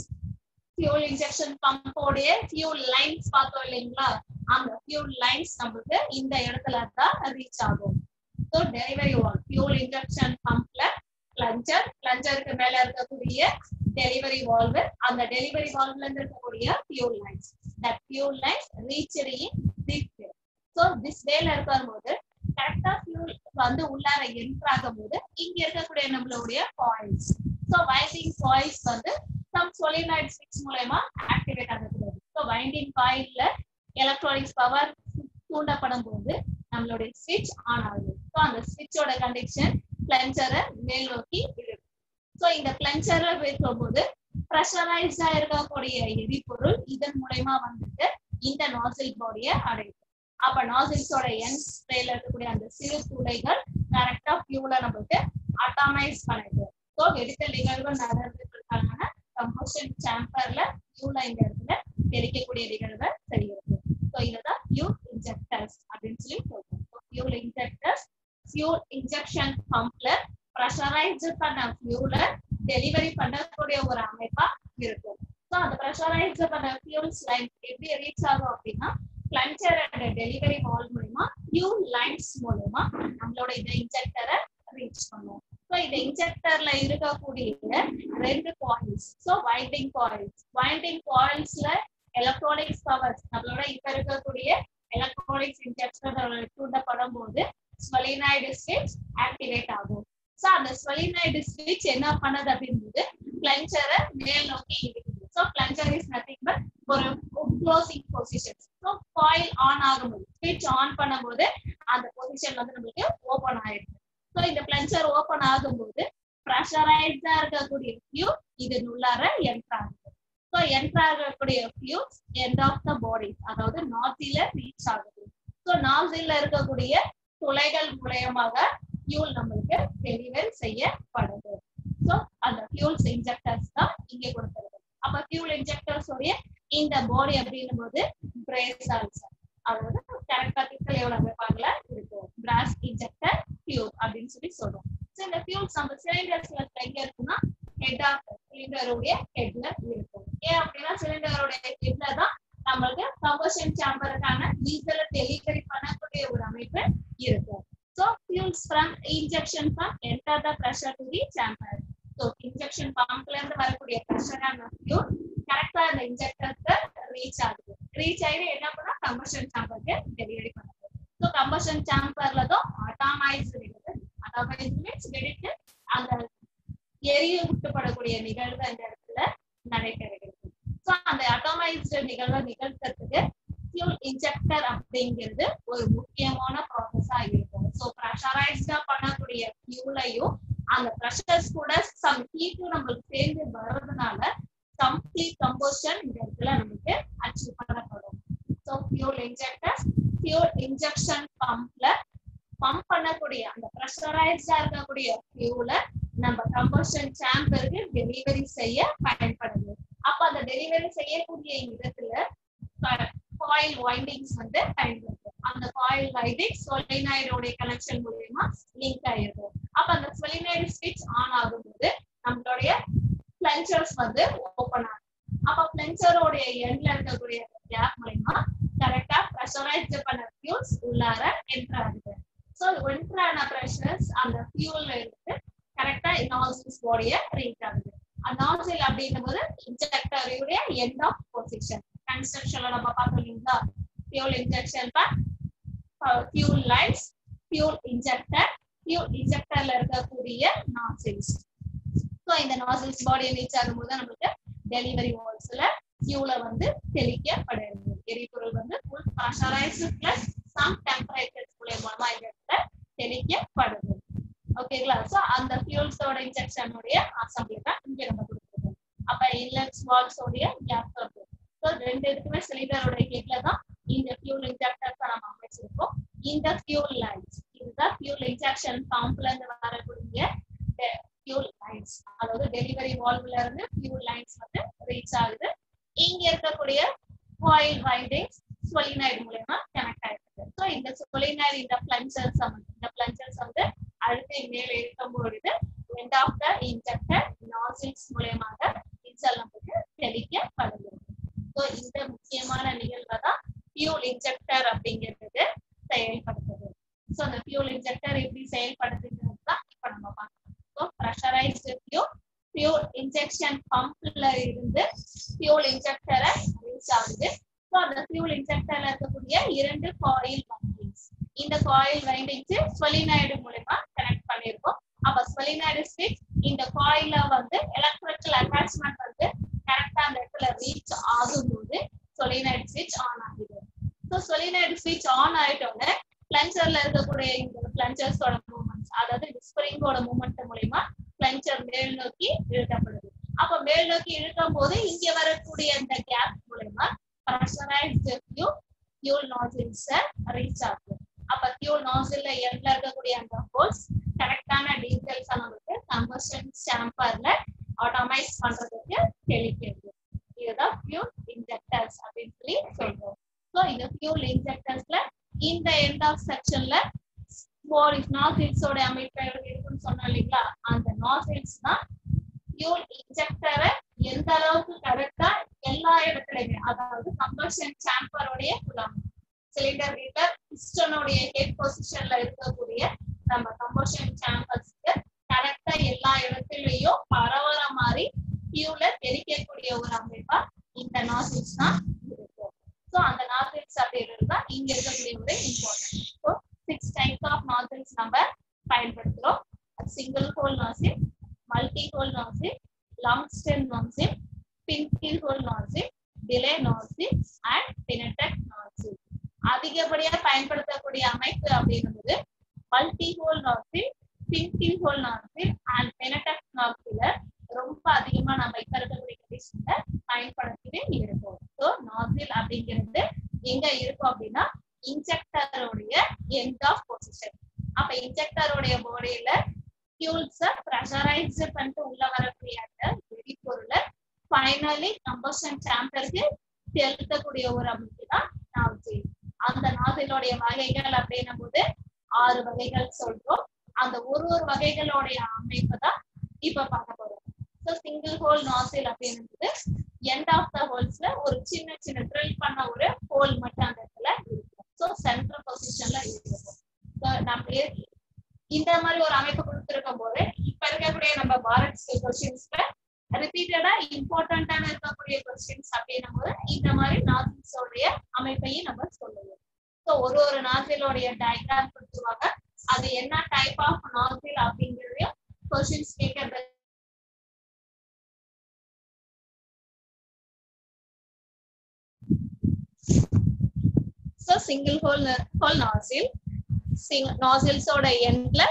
ஃபியூல் இன்ஜெக்ஷன் பம்போடைய ஃபியூல் லைன்ஸ் பார்த்தோம் இல்லைங்களா அந்த ஃபியூல் லைன்ஸ் நம்மளுக்கு இந்த இடத்துல தான் ரீச் ஆகும் so delivery valve fuel injection பம்ப்ல பிளஞ்சர் பிளஞ்சருக்கு மேல இருக்கக்கூடிய டெலிவரி வால்வு அந்த டெலிவரி வால்வ்ல இருந்து இருக்கக்கூடிய fuel lines that fuel lines reach in this way so this வேல இருக்கும் போது கரெக்டா ஃபியூல் வந்து உள்ளார என்டர் ஆகும் போது இங்க இருக்கக்கூடிய நம்மளுடைய காயில்ஸ் ஸோ வைண்டிங் காயில்ஸ் வந்து சம் சொலினாய்ட் ஸ்விட்ச் மூலயமா ஆக்டிவேட் ஆகக்கூடாது ஸோ வைண்டிங் காயில்ல எலக்ட்ரானிக்ஸ் பவர் தூண்டப்படும் போது நம்மளுடைய ஸ்விட்ச் ஆன் ஆகுது ஸோ அந்த ஸ்விட்சோட கண்டிஷன் பிளஞ்சரை மேல் நோக்கி இழுக்கும் ஸோ இந்த பிளஞ்சரை வைக்கும்போது ப்ரெஷரைஸ்டா இருக்கக்கூடிய எரிபொருள் இதன் மூலயமா வந்துட்டு இந்த நாசில் பாடியை அடையும் அப்ப நாசில்ஸோட என் ஸ்ப்ரேல இருக்கக்கூடிய அந்த சிறு துளைகள் கரெக்டா ஃபியூல நம்மளுக்கு அட்டாமைஸ் பண்ணுது ஸோ வெடித்தல் நிகழ்வு நடந்துருக்காங்க கம்போஷன் சாம்பர்ல ஃபியூல இந்த இடத்துல தெரிக்கக்கூடிய நிகழ்வை செய்கிறது ஸோ இதுதான் ஃபியூல் இன்ஜெக்டர்ஸ் அப்படின்னு சொல்லி சொல்றோம் ஃபியூல் இன்ஜெக்டர்ஸ் ஃபியூல் இன்ஜெக்ஷன் பம்ப்ல ப்ரெஷரைஸ்டு பண்ண ஃபியூல டெலிவரி பண்ணக்கூடிய ஒரு அமைப்பா இருக்கும் ஸோ அந்த ப்ரெஷரைஸ்டு பண்ண ஃபியூல்ஸ் லைன் எப்படி ரீச் ஆகும் அப்படின்னா பிளஞ்சர் அண்ட் டெலிவரி வால் மூலமா ஃபியூ லைன்ஸ் மூலமா நம்மளோட இந்த இன்ஜெக்டரை ரீச் பண்ணுவோம் ஸோ இந்த இன்ஜெக்டர்ல இருக்கக்கூடிய ரெண்டு coils so winding coils winding காயில்ஸ்ல எலக்ட்ரானிக்ஸ் பவர்ஸ் நம்மளோட இப்ப இருக்கக்கூடிய எலக்ட்ரானிக்ஸ் இன்ஜெக்டர் தூண்டப்படும் போது ஸ்வலினாய்டு ஸ்விட்ச் ஆக்டிவேட் ஆகும் ஸோ அந்த ஸ்வலினாய்டு ஸ்விட்ச் என்ன பண்ணுது அப்படின்றது பிளஞ்சரை மேல் நோக்கி இழுக்குது so plunger is nothing but ஒரு closing position so coil on ஆகும்போது ஸ்விட்ச் ஆன் பண்ணும்போது அந்த பொசிஷன் வந்து நம்மளுக்கு ஓபன் ஆயிடுது ஸோ இந்த பிளஞ்சர் ஓபன் ஆகும்போது ப்ரெஷரைஸ்டா இருக்கக்கூடிய ஃபியூ இது உள்ளார என்ட்ரு ஆகுது ஸோ என்ட்ரு ஆகக்கூடிய fuels end of the body அதாவது நாசில ரீச் ஆகுது ஸோ நாசில இருக்கக்கூடிய துளைகள் மூலயமாக ஃபியூல் நம்மளுக்கு டெலிவரி செய்யப்படுது ஸோ அந்த ஃபியூல்ஸ் இன்ஜெக்டர்ஸ் தான் இங்கே கொடுத்துருது அப்ப ஃபியூல் இன்ஜெக்டர்ஸ் உடைய இந்த பாடி அப்படின்னும் போது பிரேஸ் ஆல்சர் அதாவது கரெக்டா திக்கல் எவ்வளவு அமைப்பாங்கல இருக்கும் பிராஸ் இன்ஜெக்டர் ஃபியூல் அப்படின்னு சொல்லி சொல்றோம் ஸோ இந்த ஃபியூல்ஸ் நம்ம சிலிண்டர்ஸ்ல எங்க இருக்குன்னா ஹெட் ஆஃப் சிலிண்டருடைய ஹெட்ல இருக்கும் ஏன் அப்படின்னா சிலிண்டருடைய ஹெட்ல தான் நம்மளுக்கு கம்பஷன் சாம்பருக்கான டீசலை டெலிவரி பண்ணக்கூடிய ஒரு அமைப்பு இருக்கும் so fuels from injection from enter the pressure to the chamber so injection பம்ப்ல இருந்து வரக்கூடிய ப்ரெஷரான ஃபியூல் கரெக்டா அந்த இன்ஜெக்டருக்கு ரீச் ஆகுது ரீச் ஆகி என்ன பண்ணா கம்பஷன் சாம்பருக்கு டெலிவரி பண்ணுது ஸோ கம்பஷன் சாம்பர்ல தான் அட்டாமைஸ் இருக்குது அட்டாமைஸ் மீன்ஸ் வெடித்து அந்த எரிய விட்டுப்படக்கூடிய நிகழ்வு அந்த இடத்துல நடைபெறுகிறது ஸோ அந்த அட்டாமைஸ்டு நிகழ்வை நிகழ்த்துறதுக்கு ஃபியூல் இன்ஜெக்டர் அப்படிங்கிறது ஒரு முக்கியமான ப்ராசஸா இருக்கும் ஸோ ப்ரெஷரைஸ்டா பண்ணக்கூடிய ஃபியூலையும் அந்த ப்ரெஷர்ஸ் கூட சம் ஹீட்டும் நம்மளுக்கு சேர்ந்து வர்றதுனால கம்ப்ளீட் கம்போஷன் இந்த இடத்துல நமக்கு அச்சீவ் பண்ணப்படும் so fuel injector fuel injection பம்ப்ல பம்ப் பண்ணக்கூடிய அந்த ப்ரெஷரைஸ்டா இருக்கக்கூடிய ஃபியூல நம்ம கம்பஷன் சாம்பருக்கு டெலிவரி செய்ய பயன்படுது அப்ப அந்த டெலிவரி செய்யக்கூடிய இடத்துல காயில் வைண்டிங்ஸ் வந்து பயன்படுது அந்த காயில் வைண்டிங் சொலினாய்டோட கனெக்ஷன் மூலியமா லிங்க் ஆயிருக்கும் அப்ப அந்த சொலினாய்டு ஸ்விட்ச் ஆன் ஆகும்போது நம்மளுடைய பிளஞ்சர்ஸ் வந்து ஓபன் ஆகும் அப்ப பிளஞ்சரோடைய எண்ட்ல இருக்கக்கூடிய கேப் மூலியமா கரெக்டா ப்ரெஷரைஸ்ட் பண்ண ஃபியூல்ஸ் உள்ளார என்டர் ஆகுது ஸோ என்டர் ஆன ப்ரெஷர்ஸ் அந்த ஃபியூல்ல இருந்து கரெக்டா நாசில்ஸ் பாடிய ரீச் ஆகுது நாசில் அப்படின்னும் போது இன்ஜெக்டருடைய எண்ட் ஆஃப் பொசிஷன் கன்ஸ்ட்ரக்ஷன்ல நம்ம பார்த்தோம் இல்லைங்களா fuel injection fuel lines fuel injector fuel இன்ஜெக்டர்ல இருக்கக்கூடிய நாசில்ஸ் ஸோ இந்த நாசில்ஸ் பாடியை ரீச் ஆகும்போது நம்மளுக்கு டெலிவரி வால்ஸ்ல ஃபியூல வந்து தெளிக்கப்படுகிறது எரிபொருள் வந்து full pressurized plus some temperatures மூலமா இந்த இடத்துல தெளிக்கப்படுது ஓகேங்களா சோ அந்த ஃபியூல்ஸோட இன்ஜெக்ஷனுடைய அசம்பிளி தான் இங்க நம்ம கொடுத்துருக்கோம் அப்ப இன்லெட்ஸ் வால்ஸோடைய கேப் இருக்கு ஸோ ரெண்டு இதுக்குமே சிலிண்டரோட கேட்ல தான் இந்த ஃபியூல் இன்ஜெக்டர்ஸ் நம்ம அமைச்சிருக்கோம் இந்த ஃபியூல் லைன்ஸ் இதுதான் ஃபியூல் இன்ஜெக்ஷன் பம்ப்ல இருந்து வரக்கூடிய ஃபியூல் லைன்ஸ் அதாவது டெலிவரி வால்வ்ல இருந்து ஃபியூல் லைன்ஸ் வந்து ரீச் ஆகுது இங்க இருக்கக்கூடிய காயில் வைண்டிங்ஸ் சொலினாய்டு மூலயமா கனெக்ட் ஆயிருக்கு ஸோ இந்த சொலினாய்டு இந்த பிளஞ்சர்ஸ் இந்த பிளஞ்சர்ஸ் வந்து அழுத்தி மேலே இருக்கும் பொழுது end of the injector nozzles மூலயமாக இன்சல் நமக்கு தெளிக்கப்படுகிறது ஸோ இந்த முக்கியமான நிகழ்வை தான் ஃபியூல் இன்ஜெக்டர் அப்படிங்கிறது செயல்படுத்துது ஸோ அந்த ஃபியூல் இன்ஜெக்டர் எப்படி செயல்படுத்துகிறது தான் இப்போ நம்ம பார்க்கணும் so pressurized fuel fuel injection பம்ப்ல இருந்து ஃபியூல் இன்ஜெக்டரை ரீச் ஆகுது ஸோ அந்த ஃபியூல் இன்ஜெக்டர்ல இருக்கக்கூடிய இரண்டு காயில் வைண்டிங்ஸ் இந்த காயில் வைண்டிங்ஸ் சொலினாய்டு மூலமா கனெக்ட் பண்ணிருக்கோம் அப்ப சொலினாய்டு ஸ்விட்ச் இந்த காயில வந்து எலக்ட்ரிக்கல் அட்டாச்மெண்ட் வந்து கரெக்டா அந்த இடத்துல ரீச் ஆகும்போது சொலினாய்டு ஸ்விட்ச் ஆன் ஆகுது ஸோ சொலினாய்டு ஸ்விட்ச் ஆன் ஆயிட்டோன்னே பிளஞ்சர்ல இருக்கக்கூடிய இந்த பிளஞ்சர்ஸோட மூவ்மெண்ட்ஸ் அதாவது ஸ்ப்ரிங்கோட மூவ்மெண்ட் மூலயமா பிளஞ்சர் மேல் நோக்கி இழுக்கப்படுது அப்ப மேல் நோக்கி இழுக்கும் போது இங்க வரக்கூடிய இந்த கேப் மூலயமா pressurized fuel fuel nozzles reach ஆகுது அப்ப ஃபியூல் நாசில்ல எண்ட்ல இருக்கக்கூடிய அந்த ஹோல்ஸ் கரெக்டான டீடைல்ஸ் நமக்கு கம்பஷன் சாம்பர்ல ஆட்டோமைஸ் பண்றதுக்கு தெளிக்கிறது இதுதான் ஃபியூல் இன்ஜெக்டர்ஸ் அப்படின்னு சொல்லி சொல்றோம் ஸோ இந்த ஃபியூல் இன்ஜெக்டர்ஸ்ல இந்த எண்ட் ஆஃப் செக்ஷன்ல பாடி நாசில்ஸோட அமைப்பு எப்படி இருக்குன்னு சொன்னோம் இல்லைங்களா அந்த நாசில்ஸ் தான் ஃபியூல் இன்ஜெக்டரை எந்த அளவுக்கு கரெக்டா எல்லா இடத்துலயுமே அதாவது கம்பஷன் சாம்பரோடைய குலாம் சிலிண்டர் கிட்ட பிஸ்டனுடைய ஹெட் பொசிஷன்ல இருக்கக்கூடிய நம்ம கம்பஷன் சாம்பர்ஸ்க்கு கரெக்டா எல்லா இடத்துலயும் பரவற மாதிரி ஃபியூல தெரிக்கக்கூடிய ஒரு அமைப்பா இந்த நாசில்ஸ் தான் இருக்கும் ஸோ அந்த நாசில்ஸ் அப்படின்றது தான் இங்க இருக்கக்கூடிய ஒரு important so six types of nozzles நம்ம பயன்படுத்துறோம் single hole nozzle multi hole nozzle long stem nozzle pintle hole nozzle delay nozzle and பினடெக் நாசில் அதிகப்படியா பயன்படுத்தக்கூடிய அமைப்பு அப்படின்றது multi hole nozzle pintle hole nozzle and பினடெக் நாசில ரொம்ப அதிகமா நம்ம இப்ப இருக்கக்கூடிய கண்டிஷன்ல பயன்படுத்திட்டு இருக்கோம் ஸோ நாசில் அப்படிங்கிறது எங்க இருக்கும் அப்படின்னா இன்ஜெக்டருடைய எண்ட் ஆஃப் பொசிஷன் அப்ப இன்ஜெக்டருடைய பாடியில ஃபியூல்ஸ ப்ரெஷரைஸ் பண்ணிட்டு உள்ள வரக்கூடிய அந்த எரிபொருளை ஃபைனலி கம்பஷன் சாம்பருக்கு செலுத்தக்கூடிய ஒரு அமைப்பு தான் நாசில் அந்த நாசிலோடைய வகைகள் அப்படின்னும் போது ஆறு வகைகள் சொல்றோம் அந்த ஒரு ஒரு வகைகளுடைய அமைப்பு தான் இப்ப பார்க்க போறோம் ஸோ சிங்கிள் ஹோல் நாசில் அப்படின்றது எண்ட் ஆஃப் த ஹோல்ஸ்ல ஒரு சின்ன சின்ன ட்ரில் பண்ண ஒரு ஹோல் மட்டும் அந்த இடத்துல இருக்கும் ஸோ சென்ட்ரல் பொசிஷன்ல இருக்கும் ஸோ நம்ம இந்த மாதிரி ஒரு அமைப்பு கொடுத்துருக்கும் போது இப்ப இருக்கக்கூடிய நம்ம பாரத் கொஸ்டின்ஸ்ல ரிப்பீட்டடா இம்பார்ட்டன்டான இருக்கக்கூடிய கொஸ்டின்ஸ் அப்படின்னும் போது இந்த மாதிரி நாசில்ஸோடைய அமைப்பையும் நம்ம சொல்லுவோம் ஸோ ஒரு ஒரு நாசிலோடைய டயக்ராம் கொடுத்துருவாங்க அது என்ன டைப் ஆஃப் நாசில் அப்படிங்கிறதையும் கொஸ்டின்ஸ் கேட்கறது so single hole hole nozzle நாசில்ஸோட எண்ட்ல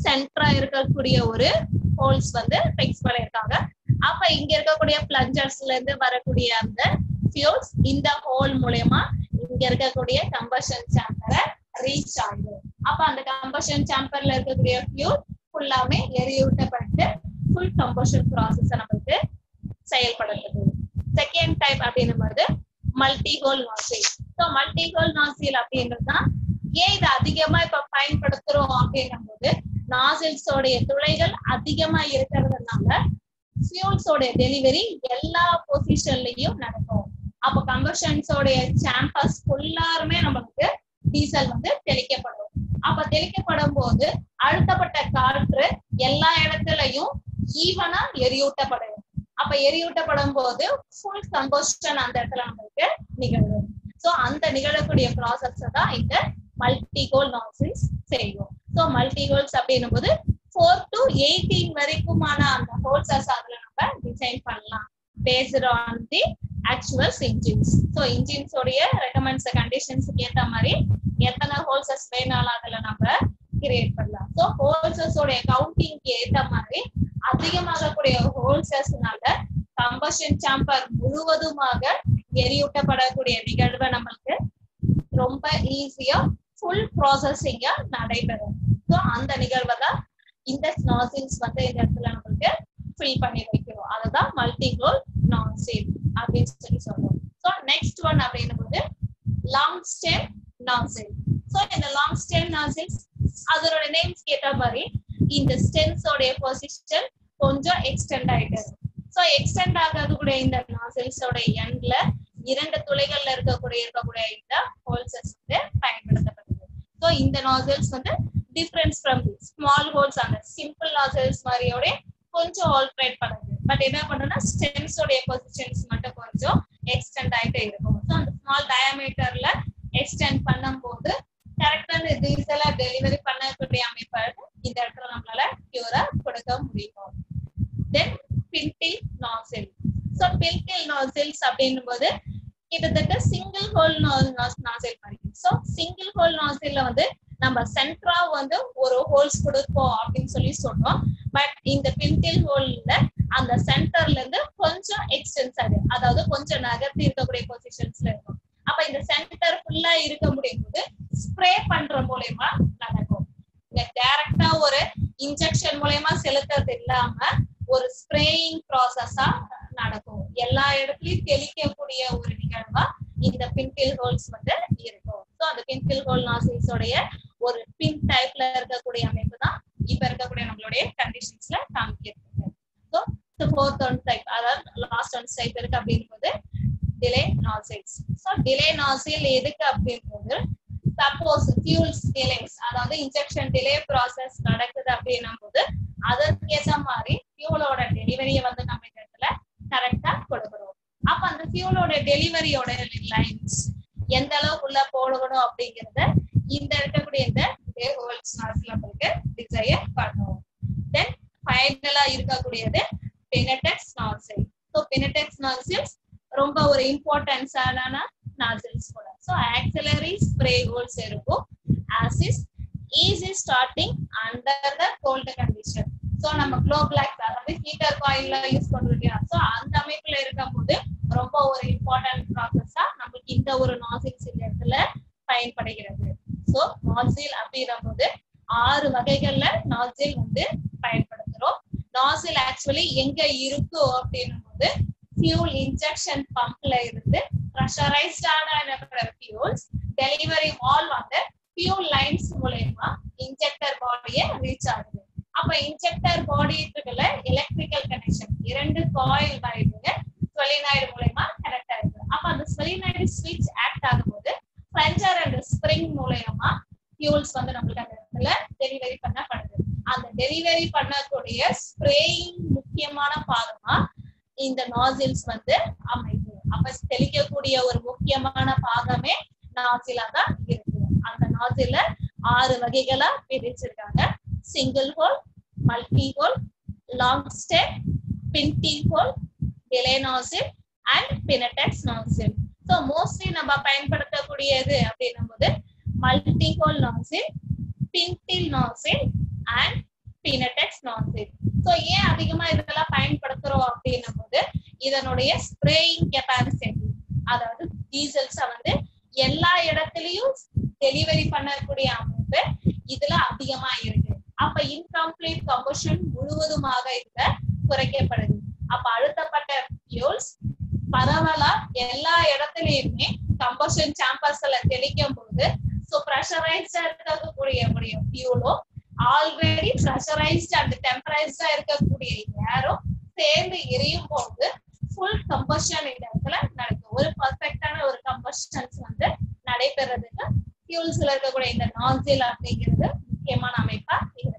சென்டரா இருக்கக்கூடிய ஒரு ஹோல்ஸ் வந்து ஃபிக்ஸ் பண்ணிருக்காங்க அப்ப இங்க இருக்கக்கூடிய பிளஞ்சர்ஸ்ல இருந்து வரக்கூடிய அந்த ஃபியூல்ஸ் இந்த ஹோல் மூலயமா இங்க இருக்கக்கூடிய கம்பஷன் சேம்பரை ரீச் ஆகும் அப்ப அந்த கம்பஷன் சேம்பர்ல இருக்கக்கூடிய ஃபியூல் ஃபுல்லாமே எரியூட்டப்பட்டு ஃபுல் கம்பஷன் ப்ராசஸ் நம்மளுக்கு செயல்படுத்துது செகண்ட் டைப் அப்படின்னும்போது multi hole nozzle so multi hole nozzle அப்படின்றது தான் ஏன் இதை அதிகமா இப்ப பயன்படுத்துறோம் அப்படின்னும் போது நாசில்ஸோடைய துளைகள் அதிகமா இருக்கிறதுனால ஃபியூல்ஸோடைய டெலிவரி எல்லா பொசிஷன்லயும் நடக்கும் அப்ப கம்பஷன்ஸோடைய சாம்பர்ஸ் ஃபுல்லாருமே நம்மளுக்கு டீசல் வந்து தெளிக்கப்படும் அப்ப தெளிக்கப்படும் போது அழுத்தப்பட்ட காற்று எல்லா இடத்துலயும் ஈவனா எரியூட்டப்படும் அப்ப எரியூட்டப்படும் போது ஃபுல் கம்போஸ்டன் அந்த இடத்துல நம்மளுக்கு நிகழும் சோ அந்த நிகழக்கூடிய ப்ராசஸ் தான் இந்த மல்டிகோல் நாசில்ஸ் செய்யும் சோ மல்டிகோல்ஸ் அப்படின்னும் போது ஃபோர் டு எயிட்டீன் வரைக்குமான அந்த ஹோல்சஸ் அதுல நம்ம டிசைன் பண்ணலாம் based on the actuals engines so இன்ஜின்ஸோடைய ரெக்கமெண்ட்ஸ் கண்டிஷன்ஸ்க்கு ஏத்த மாதிரி எத்தனை ஹோல்சஸ் வேணாலும் அதுல நம்ம கிரியேட் பண்ணலாம் ஸோ ஹோல்சஸோடைய கவுண்டிங்க்கு ஏத்த மாதிரி அதிகமாகக்கூடிய ஹோல்சஸ்னால கம்பஷன் சாம்பர் முழுவதுமாக எரியூட்டப்படக்கூடிய நிகழ்வை நம்மளுக்கு ரொம்ப ஈஸியா ஃபுல் ப்ராசஸிங்கா நடைபெறும் ஸோ அந்த நிகழ்வை தான் இந்த நாசில்ஸ் வந்து இந்த இடத்துல நம்மளுக்கு ஃபில் பண்ணி வைக்கிறோம் அதுதான் மல்டிகோல் நாசில் அப்படின்னு சொல்லி சொல்றோம் ஸோ நெக்ஸ்ட் ஒன் அப்படின்னும் போது லாங் ஸ்டெம் நாசில் ஸோ இந்த லாங் ஸ்டெம் நாசில்ஸ் அதோட நேம்ஸ் கேட்ட மாதிரி இந்த ஸ்டென்ஸோடைய பொசிஷன் கொஞ்சம் எக்ஸ்டெண்ட் ஆயிட்டு ஸோ எக்ஸ்டெண்ட் ஆகக்கூடிய இந்த நாசில்ஸோட எண்ட்ல இரண்டு துளைகள்ல இருக்கக்கூடிய இருக்கக்கூடிய இந்த ஹோல்சஸ் வந்து பயன்படுத்தப்படுது ஸோ இந்த நாசில்ஸ் வந்து டிஃபரன்ஸ் ஃப்ரம் ஸ்மால் ஹோல்ஸ் அந்த சிம்பிள் நாசில்ஸ் மாதிரியோட கொஞ்சம் ஆல்ட்ரேட் பண்ணுது பட் என்ன பண்ணுன்னா ஸ்டென்ஸோடைய பொசிஷன்ஸ் மட்டும் கொஞ்சம் எக்ஸ்டெண்ட் ஆயிட்டே இருக்கும் ஸோ அந்த ஸ்மால் டயமீட்டர்ல எக்ஸ்டெண்ட் பண்ணும்போது கரெக்டான டீசலா டெலிவரி பண்ணக்கூடிய அமைப்பை இந்த இடத்துல நம்மளால பியூரா கொடுக்க முடியும் தென் பின்டில் நாசில் ஸோ பின்டில் நாசில்ஸ் அப்படின்னும் போது கிட்டத்தட்ட சிங்கிள் ஹோல் நாசில் மாதிரி ஸோ சிங்கிள் ஹோல் நாசில்ல வந்து நம்ம சென்ட்ரா வந்து ஒரு ஹோல்ஸ் கொடுப்போம் அப்படின்னு சொல்லி சொன்னோம் பட் இந்த பின்டில் ஹோல்ல அந்த சென்டர்ல இருந்து கொஞ்சம் எக்ஸ்டென்ஸ் ஆகுது அதாவது கொஞ்சம் நகர்த்தி இருக்கக்கூடிய பொசிஷன்ஸ்ல இருக்கும் அப்ப இந்த சென்டர் ஃபுல்லா இருக்க முடியும் போது ஸ்ப்ரே பண்ற மூலயமா நடக்கும் இங்க டைரக்டா ஒரு இன்ஜெக்ஷன் மூலயமா செலுத்துறது இல்லாம ஒரு ஸ்ப்ரேயிங் ப்ராசஸா நடக்கும் எல்லா இடத்துலயும் தெளிக்கக்கூடிய ஒரு நிகழ்வா இந்த பின்டில் ஹோல்ஸ் வந்து இருக்கும் ஸோ அந்த பின்டில் ஹோல் நாசில்ஸோடைய ஒரு பின் டைப்ல இருக்கக்கூடிய அமைப்பு தான் இப்ப இருக்கக்கூடிய நம்மளுடைய கண்டிஷன்ஸ்ல காமிக்கிறது ஸோ ஃபோர்த் ஒன் டைப் அதாவது லாஸ்ட் ஒன் டைப் இருக்கு அப்படிங்கும்போது delay nozzles so delay nozzle எதுக்கு அப்படிங்கும்போது சப்போஸ் ஃபியூல்ஸ் டிலேஸ் அதாவது இன்ஜெக்ஷன் டிலே ப்ராசஸ் நடக்குது அப்படின்னும் போது அதற்கு ஏற்ற மாதிரி ஃபியூலோட டெலிவரியை வந்து நம்ம இந்த இடத்துல கரெக்டா கொடுக்குறோம் அப்ப அந்த ஃபியூலோட டெலிவரியோட லைன்ஸ் எந்த அளவுக்கு உள்ள போடணும் அப்படிங்கறத இந்த இருக்கக்கூடிய இந்த ஹோல்ஸ் நாசில் நம்மளுக்கு டிசைர் பண்ணுவோம் தென் ஃபைனலா இருக்கக்கூடியது பெனடெக்ஸ் நாசில் ஸோ பெனடெக்ஸ் நாசில்ஸ் ரொம்ப ஒரு இம்பார்ட்டன்ஸான நாசில்ஸ் கூட ஸோ ஆக்சிலரி ஸ்ப்ரே ஹோல்ஸ் இருக்கும் ஆசிஸ் easy starting under the cold condition so நம்ம க்ளோ பிளாக் அதாவது ஹீட்டர் காயில்ல யூஸ் பண்றோம் இல்லையா ஸோ அந்த அமைப்புல இருக்கும் போது ரொம்ப ஒரு இம்பார்ட்டன்ட் ப்ராசஸா நம்மளுக்கு இந்த ஒரு நாசில்ஸ் இந்த இடத்துல பயன்படுகிறது ஸோ நாசில் அப்படிங்கிற போது ஆறு வகைகள்ல நாசில் வந்து பயன்படுத்துறோம் நாசில் ஆக்சுவலி எங்க இருக்கும் அப்படின்னும் போது ஃபியூல் இன்ஜெக்ஷன் பம்ப்ல இருந்து ப்ரெஷரைஸ்டான ஃபியூல்ஸ் டெலிவரி வால் வந்து ஃபியூல் லைன்ஸ் மூலயமா இன்ஜெக்டர் பாடியை ரீச் ஆகுது அப்ப இன்ஜெக்டர் பாடி இருக்குல்ல எலக்ட்ரிக்கல் கனெக்ஷன் இரண்டு காயில் வைடுங்க ஸ்வெலினாய்டு மூலயமா கனெக்ட் ஆயிருக்கு அப்ப அந்த ஸ்வெலினாய்டு ஸ்விட்ச் ஆக்ட் ஆகும்போது பிளஞ்சர் அண்ட் ஸ்ப்ரிங் மூலயமா ஃபியூல்ஸ் வந்து நம்மளுக்கு அந்த இடத்துல டெலிவரி பண்ணப்படுது அந்த டெலிவரி பண்ணக்கூடிய ஸ்ப்ரேயிங் முக்கியமான பாகமா இந்த நாசில்ஸ் வந்து அமைது அப்ப தெளிக்கக்கூடிய ஒரு முக்கியமான பாகமே நாசிலா தான் இருக்கு அந்த நாசில ஆறு வகைகளா பிரிச்சிருக்காங்க single hole multi hole long step pintle hole delay nozzle and பினடெக்ஸ் நாசில் ஸோ மோஸ்ட்லி நம்ம பயன்படுத்தக்கூடியது அப்படின்னும் போது multi hole nozzle pintle nozzle and பினடெக்ஸ் நான் சேஃப் ஸோ ஏன் அதிகமா இதெல்லாம் பயன்படுத்துறோம் அப்படின்னும் போது இதனுடைய ஸ்ப்ரேயிங் கெப்பாசிட்டி அதாவது டீசல்ஸ வந்து எல்லா இடத்துலயும் டெலிவரி பண்ணக்கூடிய அமைப்பு இதுல அதிகமா இருக்கு அப்ப இன்கம்ப்ளீட் கம்பஷன் முழுவதுமாக இதுல குறைக்கப்படுது அப்ப அழுத்தப்பட்ட ஃபியூல்ஸ் பரவலா எல்லா இடத்துலயுமே கம்பஷன் சாம்பர்ஸ்ல தெளிக்கும் போது ஸோ ப்ரெஷரைஸ்டா இருக்கக்கூடிய ஃபியூலும் ஆல்ரெடி ப்ரெஷரைஸ்ட் அண்ட் டெம்பரைஸ்டா இருக்கக்கூடிய ஏரும் சேர்ந்து எரியும் போது ஃபுல் கம்பஷன் இந்த இடத்துல நடக்கும் ஒரு பர்ஃபெக்டான ஒரு கம்பஷன்ஸ் வந்து நடைபெறதுக்கு ஃபியூல்ஸ்ல இருக்கக்கூடிய இந்த நாசில் அப்படிங்கிறது முக்கியமான அமைப்பா இருக்கு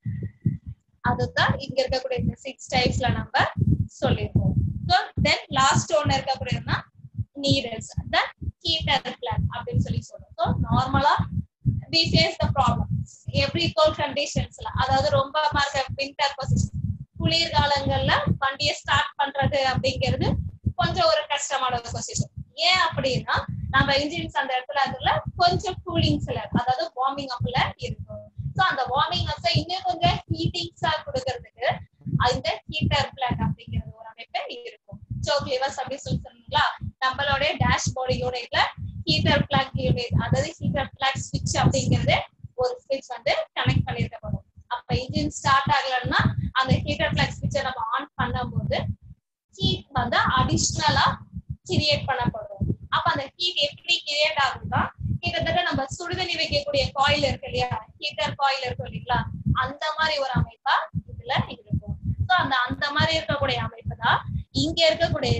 அதுதான் இங்க இருக்கக்கூடிய இந்த சிக்ஸ் டைப்ஸ்ல நம்ம சொல்லியிருக்கோம் ஸோ தென் லாஸ்ட் ஒன்னு இருக்கக்கூடியதுன்னா நீடல்ஸ் தென் ஹீட்டர் பிளான் அப்படின்னு சொல்லி சொல்றோம் ஸோ நார்மலா we face the problem every cold கண்டிஷன்ஸ்ல அதாவது ரொம்ப மார்க்க வின்டர் பொசிஷன் குளிர்காலங்கள்ல வண்டியை ஸ்டார்ட் பண்றது அப்படிங்கிறது கொஞ்சம் ஒரு கஷ்டமான ஒரு பொசிஷன் ஏன் அப்படின்னா நம்ம இன்ஜின்ஸ் அந்த இடத்துல அதுல கொஞ்சம் கூலிங்ஸ்ல அதாவது வார்மிங் அப்ல இருக்கும் ஸோ அந்த வார்மிங் அப்ஸை இன்னும் கொஞ்சம் ஹீட்டிங்ஸா கொடுக்கறதுக்கு இந்த ஹீட்டர் பிளாக் அப்படிங்கிறது ஒரு அமைப்பு இருக்கும் சோக் லிவர்ஸ் அப்படி சொல்லி சொன்னீங்களா நம்மளுடைய டேஷ்போர்டு யூனிட்ல ஹீட்டர் பிளாக் யூனிட் அதாவது ஹீட்டர் பிளாக் ஸ்விட்ச் அப்படிங்கிறது ஒரு ஸ்விட்ச் வந்து கனெக்ட் பண்ணிருக்கப்படும் அப்ப இன்ஜின் ஸ்டார்ட் ஆகலன்னா அந்த ஹீட்டர் பிளாக் ஸ்விட்சை நம்ம ஆன் பண்ணும்போது ஹீட் வந்து அடிஷ்னலா கிரியேட் பண்ணப்படும் அப்ப அந்த ஹீட் எப்படி கிரியேட் ஆகுதுன்னா கிட்டத்தட்ட நம்ம சுடுதண்ணி வைக்கக்கூடிய காயில் இருக்கு இல்லையா ஹீட்டர் காயில் இருக்கும் இல்லைங்களா அந்த மாதிரி ஒரு அமைப்பா இதுல இருக்கும் ஸோ அந்த அந்த மாதிரி இருக்கக்கூடிய அமைப்பு தான் இங்க இருக்கக்கூடிய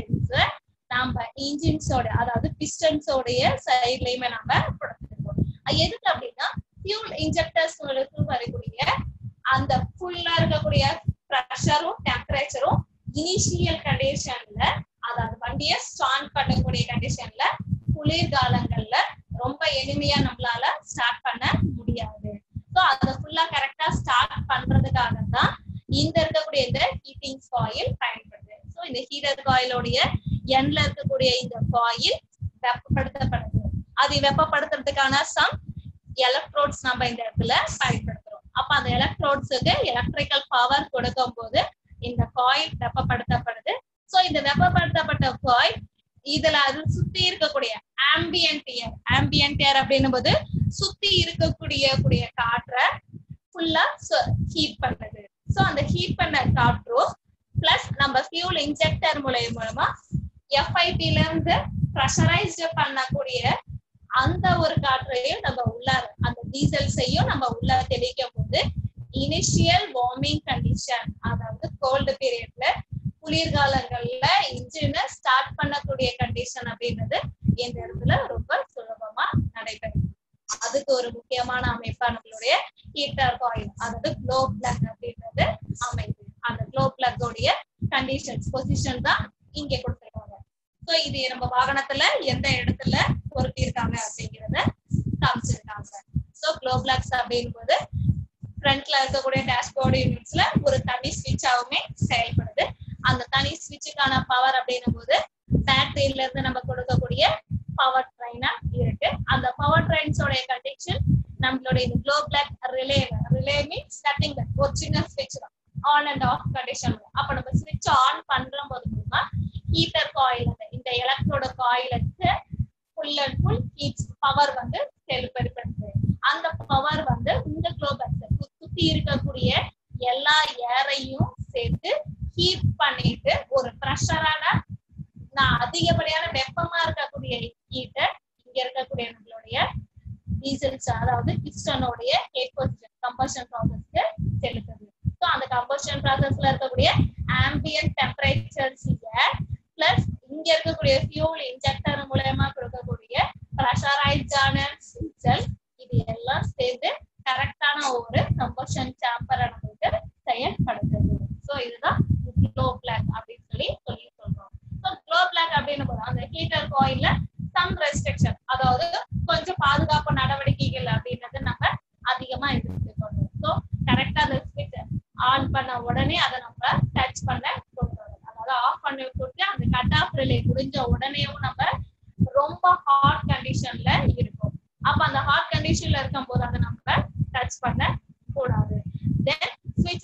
நம்ம இன்ஜின்ஸோட அதாவது பிஸ்டன்ஸோடைய சைட்லயுமே நம்ம கொடுத்துருக்கோம் எதுக்கு அப்படின்னா ஃபியூல் இன்ஜெக்டர்ஸ் வரக்கூடிய அந்த ஃபுல்லா இருக்கக்கூடிய ப்ரெஷரும் டெம்பரேச்சரும் இனிஷியல் கண்டிஷன்ல அதாவது வண்டியை ஸ்டார்ட் பண்ணக்கூடிய கண்டிஷன்ல குளிர்காலங்கள்ல ரொம்ப எளிமையா நம்மளால ஸ்டார்ட் பண்ண முடியாது ஸோ அதை ஃபுல்லா கரெக்டா ஸ்டார்ட் பண்றதுக்காக தான் இந்த இருக்கக்கூடிய இந்த ஹீட்டிங் காயில் பயன்படுது ஸோ இந்த ஹீட்டர் காயிலோடைய எண்ட்ல இருக்கக்கூடிய இந்த காயில் வெப்பப்படுத்தப்படுது அது வெப்பப்படுத்துறதுக்கான சம் எலக்ட்ரோட்ஸ் நம்ம இந்த இடத்துல பயன்படுத்துறோம் அப்ப அந்த எலக்ட்ரோட்ஸுக்கு எலக்ட்ரிக்கல் பவர் கொடுக்கும் போது இந்த காயில் வெப்பப்படுத்தப்படுது சோ இந்த வெப்பப்படுத்தப்பட்ட காயில் இதுல அது சுத்தி இருக்கக்கூடிய ஆம்பியன்ட் ஏர் ஆம்பியன்ட் ஏர் அப்படின்னும் போது சுத்தி இருக்கக்கூடிய கூடிய காற்றை ஃபுல்லா ஹீட் பண்ணுது சோ அந்த ஹீட் பண்ண காற்றும் பிளஸ் நம்ம ஃபியூல் இன்ஜெக்டர் மூலமா எஃப்ஐபில இருந்து ப்ரெஷரைஸ்டு பண்ணக்கூடிய அந்த ஒரு காற்றையும் நம்ம உள்ளார அந்த டீசல்ஸையும் நம்ம உள்ள தெளிக்கும் போது இனிஷியல் வார்மிங் கண்டிஷன் அதாவது கோல்டு பீரியட்ல குளிர்காலங்கள்ல இன்ஜினை ஸ்டார்ட் பண்ணக்கூடிய கண்டிஷன் அப்படின்றது இந்த இடத்துல ரொம்ப சுலபமா நடைபெறும் அதுக்கு ஒரு முக்கியமான அமைப்பா நம்மளுடைய ஹீட்டர் காயில் அதாவது க்ளோ பிளக் அப்படின்றது அமைப்பு அந்த க்ளோ பிளக்கோடைய கண்டிஷன்ஸ் பொசிஷன் தான் இங்க கொடுத்துருக்காங்க சோ இது நம்ம வாகனத்துல எந்த இடத்துல பொருத்திருக்காங்க அப்படிங்கறத காமிச்சிருக்காங்க சோ க்ளோ பிளக்ஸ் அப்படின் போது ஃப்ரண்ட்ல இருக்கக்கூடிய டேஷ்போர்டு யூனிட்ஸ்ல ஒரு தனி ஸ்விட்சாவுமே செயல்படுது அந்த தனி ஸ்விட்சுக்கான பவர் அப்படின்னும் போது பேட்டரியில இருந்து நம்ம கொடுக்கக்கூடிய பவர் ட்ரைனா இருக்கு அந்த பவர் ட்ரைன்ஸோட கண்டிஷன் நம்மளுடைய இந்த glow plug relay relay means nothing ஒரு சின்ன ஸ்விட்ச் தான் ஆன் அண்ட் ஆஃப் கண்டிஷன் அப்ப நம்ம ஸ்விட்ச் ஆன் பண்ற போது மூலமா ஹீட்டர் காயில் இந்த எலக்ட்ரோட காயிலுக்கு full and full heat power வந்து செலுத்தப்படுது அந்த பவர் வந்து இந்த குளோபல் சுத்தி இருக்கக்கூடிய எல்லா ஏரையும் சேர்த்து ஹீட் பண்ணிட்டு ஒரு ப்ரெஷரான நான் அதிகப்படியான வெப்பமா இருக்கக்கூடிய ஹீட்டை இங்க இருக்கக்கூடிய நம்மளுடைய டீசல்ஸ் அதாவது பிஸ்டனோடைய ஹேட் பொசிஷன் கம்பஷன் ப்ராசஸ்க்கு செலுத்துது ஸோ அந்த கம்பஷன் ப்ராசஸ்ல இருக்கக்கூடிய ஆம்பியன்ட் டெம்பரேச்சர்ஸ் ஏர் பிளஸ் இங்க இருக்கக்கூடிய ஃபியூல் இன்ஜெக்டர் மூலயமா கொடுக்கக்கூடிய ப்ரெஷரைஸ்டான டீசல் இது எல்லாம் சேர்ந்து கரெக்டான ஒரு கம்பஷன் சாம்பரை நமக்கு செயல்படுத்துது ஸோ இதுதான் க்ளோ பிளாக் அப்படின்னு சொல்லி சொல்லி சொல்றோம் ஸோ க்ளோ பிளாக் அப்படின்னு போது அந்த ஹீட்டர் காயில்ல சம் ரெஸ்ட்ரிக்ஷன் அதாவது கொஞ்சம் பாதுகாப்பு நடவடிக்கைகள் அப்படின்றது நம்ம அதிகமா எடுத்துக்கணும் ஸோ கரெக்டா அந்த ஸ்விட்ச் ஆன் பண்ண உடனே அதை நம்ம டச் பண்ண கொடுக்கணும் அதாவது ஆஃப் பண்ணி கொடுத்து அந்த கட் ஆஃப் ரிலே முடிஞ்ச உடனேயும் நம்ம ரொம்ப ஹாட் கண்டிஷன்ல இருக்கும் அப்ப அந்த ஹாட் கண்டிஷன்ல இருக்கும் போது அதை நம்ம டச் பண்ண கூடாது தென் ஸ்விட்ச்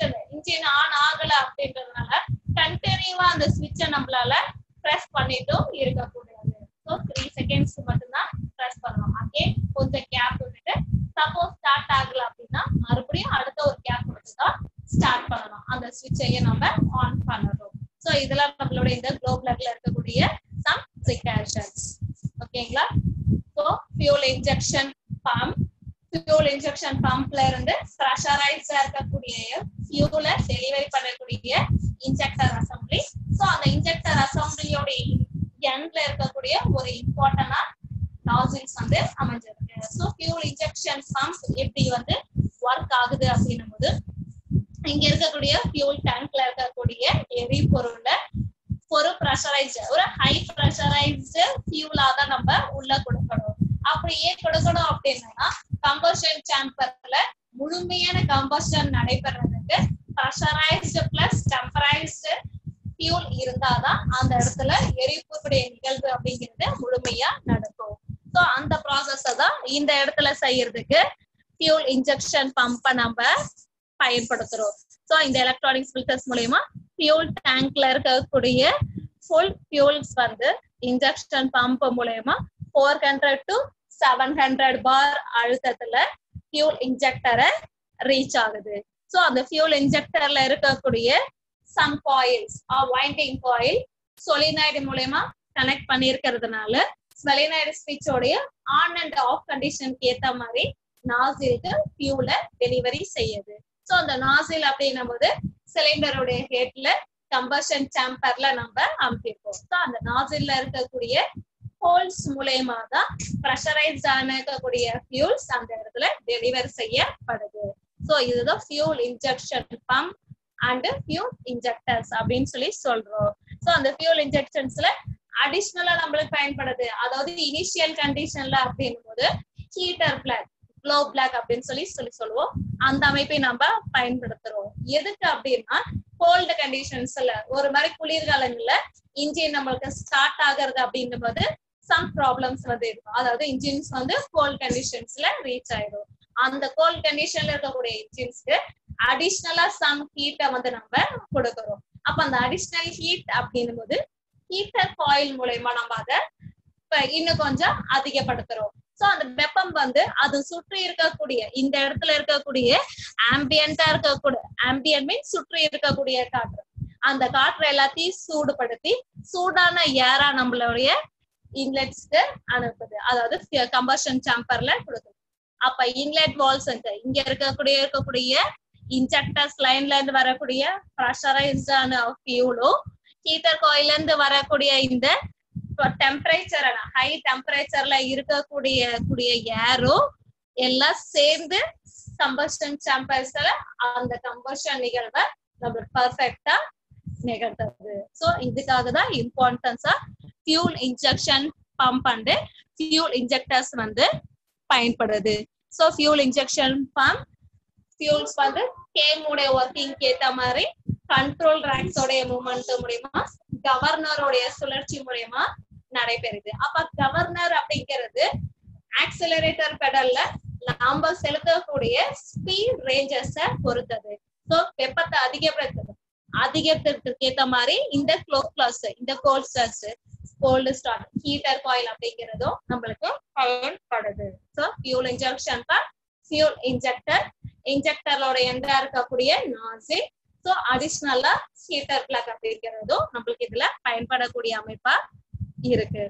இன்ஜின் ஆன் ஆகல அப்படின்றதுனால கண்டினியூவா அந்த ஸ்விட்சை நம்மளால பிரஸ் பண்ணிட்டும் இருக்கக்கூடாது ஸோ த்ரீ செகண்ட்ஸ்க்கு மட்டும்தான் பிரஸ் பண்ணணும் அகேன் கொஞ்சம் கேப் விட்டுட்டு சப்போஸ் ஸ்டார்ட் ஆகல அப்படின்னா மறுபடியும் அடுத்த ஒரு கேப் விட்டு தான் ஸ்டார்ட் பண்ணணும் அந்த ஸ்விட்சையை நம்ம ஆன் பண்ணணும் ஸோ இதெல்லாம் நம்மளோட இந்த குளோப்லர்ல இருக்கக்கூடிய சம் ப்ரிகாஷன்ஸ் ஓகேங்களா so fuel injection pump fuel injection பம்ப்ல இருந்து ப்ரெஷரைஸ்டா இருக்கக்கூடிய ஃபியூலை டெலிவரி பண்ணக்கூடிய இன்ஜெக்டர் அசம்பிளி ஸோ அந்த இன்ஜெக்டர் அசம்பிளியோட எண்ட்ல இருக்கக்கூடிய ஒரு இம்பார்ட்டன்டா நாசில்ஸ் வந்து அமைஞ்சிருக்கு ஸோ ஃபியூல் இன்ஜெக்ஷன் பம்ப் எப்படி வந்து ஒர்க் ஆகுது அப்படின்னும் போது இங்க இருக்கக்கூடிய ஃபியூல் டேங்க்ல இருக்கக்கூடிய எரிபொருள்ல ஒரு ப்ரெஷரைஸ்டு ஒரு ஹை ப்ரெஷரைஸ்டு ஃபியூலா தான் நம்ம உள்ள கொடுக்கணும் அப்படி ஏன் கொடுக்கணும் அப்படின்னா கம்பஷன் சாம்பர்ல முழுமையான கம்பஷன் நடைபெறதுக்கு ப்ரெஷரைஸ்டு பிளஸ் டெம்பரைஸ்டு ஃபியூல் இருந்தாதான் அந்த இடத்துல எரிப்புடைய நிகழ்வு அப்படிங்கிறது முழுமையா நடக்கும் ஸோ அந்த ப்ராசஸ தான் இந்த இடத்துல செய்யறதுக்கு ஃபியூல் இன்ஜெக்ஷன் பம்பை நம்ம பயன்படுத்துறோம் ஸோ இந்த எலக்ட்ரானிக்ஸ் ஃபில்டர்ஸ் மூலயமா ஃபியூல் டேங்க்ல இருக்கக்கூடிய ஃபுல் ஃபியூல்ஸ் வந்து இன்ஜெக்ஷன் பம்ப் மூலயமா four hundred to seven hundred bar அழுத்தத்துல ஃபியூல் இன்ஜெக்டரை ரீச் ஆகுது ஸோ அந்த ஃபியூல் இன்ஜெக்டர்ல இருக்கக்கூடிய some coils winding coil solenoid மூலயமா கனெக்ட் பண்ணிருக்கிறதுனால சொலினாய்டு ஸ்விட்சோடைய ஆன் அண்ட் ஆஃப் கண்டிஷனுக்கு ஏத்த மாதிரி நாசிலுக்கு ஃபியூல டெலிவரி செய்யுது ஸோ அந்த நாசில் அப்படின்னும் போது சிலிண்டருடைய ஹெட்ல கம்பஷன் சாம்பர்ல நம்ம அமுக்கிருக்கோம் ஸோ அந்த நாசில்ல இருக்கக்கூடிய ஹோல்ஸ் மூலயமா தான் ப்ரெஷரைஸ்ட் ஆன இருக்கக்கூடிய ஃபியூல்ஸ் அந்த இடத்துல டெலிவர் செய்யப்படுது ஸோ இதுதான் fuel injection pump and fuel injectors அப்படின்னு சொல்லி சொல்றோம் ஸோ அந்த ஃபியூல் இன்ஜெக்ஷன்ஸ்ல அடிஷ்னலா நம்மளுக்கு பயன்படுது அதாவது இனிஷியல் கண்டிஷன்ல அப்படின்னும் போது ஹீட்டர் பிளாக் க்ளோ பிளாக் அப்படின்னு சொல்லி சொல்லி சொல்லுவோம் அந்த அமைப்பை நம்ம பயன்படுத்துறோம் எதுக்கு அப்படின்னா கோல்டு கண்டிஷன்ஸ்ல ஒரு மாதிரி குளிர்காலங்கள்ல இன்ஜின் நம்மளுக்கு ஸ்டார்ட் ஆகுறது அப்படின்னும் போது சம் ப்ராப்ளம்ஸ் வந்து இருக்கும் அதாவது இன்ஜின்ஸ் வந்து கோல்ட் கண்டிஷன்ஸ்ல ரீச் ஆயிடும் அந்த கோல்ட் கண்டிஷன்ல இருக்கக்கூடிய இன்ஜின்ஸ்க்கு அடிஷ்னலா சம் ஹீட்டை வந்து நம்ம கொடுக்குறோம் அப்ப அந்த அடிஷ்னல் ஹீட் அப்படின்னும் போது ஹீட்டர் காயில் மூலயமா நம்ம அதை இன்னும் கொஞ்சம் அதிகப்படுத்துறோம் சோ அந்த வெப்பம் வந்து அது சுற்றி இருக்கக்கூடிய இந்த இடத்துல இருக்கக்கூடிய ஆம்பியண்டா இருக்கக்கூடிய ஆம்பியன் மீன் சுற்றி இருக்கக்கூடிய காற்று அந்த காற்று எல்லாத்தையும் சூடுபடுத்தி சூடான ஏரா நம்மளுடைய இன்லெட்ஸ்க்கு அனுப்புது அதாவது கம்பஷன் சாம்பர்ல கொடுக்குது அப்ப இன்லெட் வால்ஸ் இங்க இருக்கக்கூடிய இருக்கக்கூடிய இன்ஜெக்டர்ஸ் லைன்ல இருந்து வரக்கூடிய ப்ரெஷரைஸ்டான ஃபியூலும் ஹீட்டர் காயில இருந்து வரக்கூடிய இந்த டெம்பரேச்சர் ஹை டெம்பரேச்சர்ல இருக்கக்கூடிய கூடிய ஏரும் எல்லாம் சேர்ந்து கம்பஷன் சாம்பர்ஸ்ல அந்த கம்பஷன் நிகழ்வை நம்மளுக்கு பர்ஃபெக்டா நிகழ்த்துது ஸோ இதுக்காக தான் இம்பார்ட்டன்ஸா fuel injection pump and fuel injectors வந்து பயன்படுது so fuel injection pump fuels வந்து கேமுடைய ஒர்க்கிங் ஏத்த மாதிரி கண்ட்ரோல் ரேக்ஸோடைய மூமெண்ட் மூலியமா கவர்னருடைய சுழற்சி மூலியமா நடைபெறுது அப்ப கவர்னர் அப்படிங்கிறது ஆக்சிலரேட்டர் பெடல்ல நாம செலுத்தக்கூடிய ஸ்பீட் ரேஞ்சஸ பொறுத்தது ஸோ வெப்பத்தை அதிகப்படுத்துது அதிகத்திற்கு ஏத்த மாதிரி இந்த க்ளோ கிளாஸ் இந்த cold stars cold start heater coil அப்படிங்கிறதும் நம்மளுக்கு பயன்படுது so fuel injection fuel injector இன்ஜெக்டரோட எண்டா இருக்கக்கூடிய நாசில் ஸோ அடிஷ்னலா ஹீட்டர் பிளக் அப்படிங்கிறதும் நம்மளுக்கு இதுல பயன்படக்கூடிய அமைப்பா இருக்கு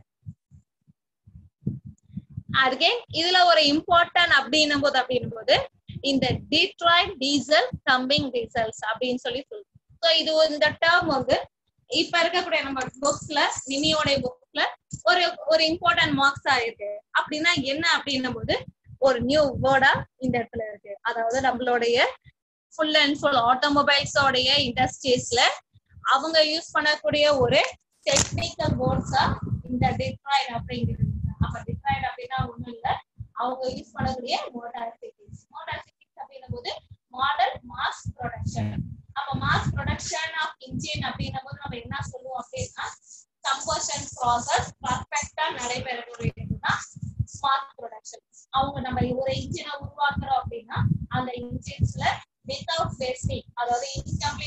அகேன் இதுல ஒரு இம்பார்ட்டன்ட் அப்படின்னும் போது அப்படின்னும் போது இந்த டிட்ராய்ட் டீசல் கம்பிங் டீசல்ஸ் அப்படின்னு சொல்லி சொல்லுவோம் ஸோ இது இந்த டேர்ம் வந்து இப்ப இருக்கக்கூடிய நம்ம புக்ஸ்ல நிமியோடைய புக்ஸ்ல ஒரு ஒரு இம்பார்ட்டன்ட் மார்க்ஸா இருக்கு அப்படின்னா என்ன அப்படின்னும் போது ஒரு நியூ வேர்டா இந்த இடத்துல இருக்கு அதாவது நம்மளுடைய ஃபுல் அண்ட் ஃபுல் ஆட்டோமொபைல்ஸோடைய இண்டஸ்ட்ரீஸ்ல அவங்க யூஸ் பண்ணக்கூடிய ஒரு டெக்னிக்கல் வேர்ட்ஸா இந்த டிட்ராய்ட் அப்படிங்கிறது அப்ப டிட்ராய்ட் அப்படின்னா ஒண்ணும் இல்ல அவங்க யூஸ் பண்ணக்கூடிய மோட்டார் சிட்டிஸ் மோட்டார் சிட்டிஸ் அப்படின்னும் போது மாடல் மாஸ் ப்ரொடக்ஷன் அப்ப மாஸ் ப்ரொடக்ஷன் ஆஃப் இன்ஜின் அப்படின்னும் போது நம்ம என்ன சொல்லுவோம் அப்படின்னா கம்பஷன் ப்ராசஸ் பர்ஃபெக்டா நடைபெறக்கூடியதுதான் ஸ்மார்ட் ப்ரொடக்ஷன் அவங்க நம்ம ஒரு இன்ஜினை உருவாக்குறோம் அப்படின்னா அந்த இன்ஜின்ஸ்ல வித்தவுட் வேஸ்டிங் அதாவது இன்கம்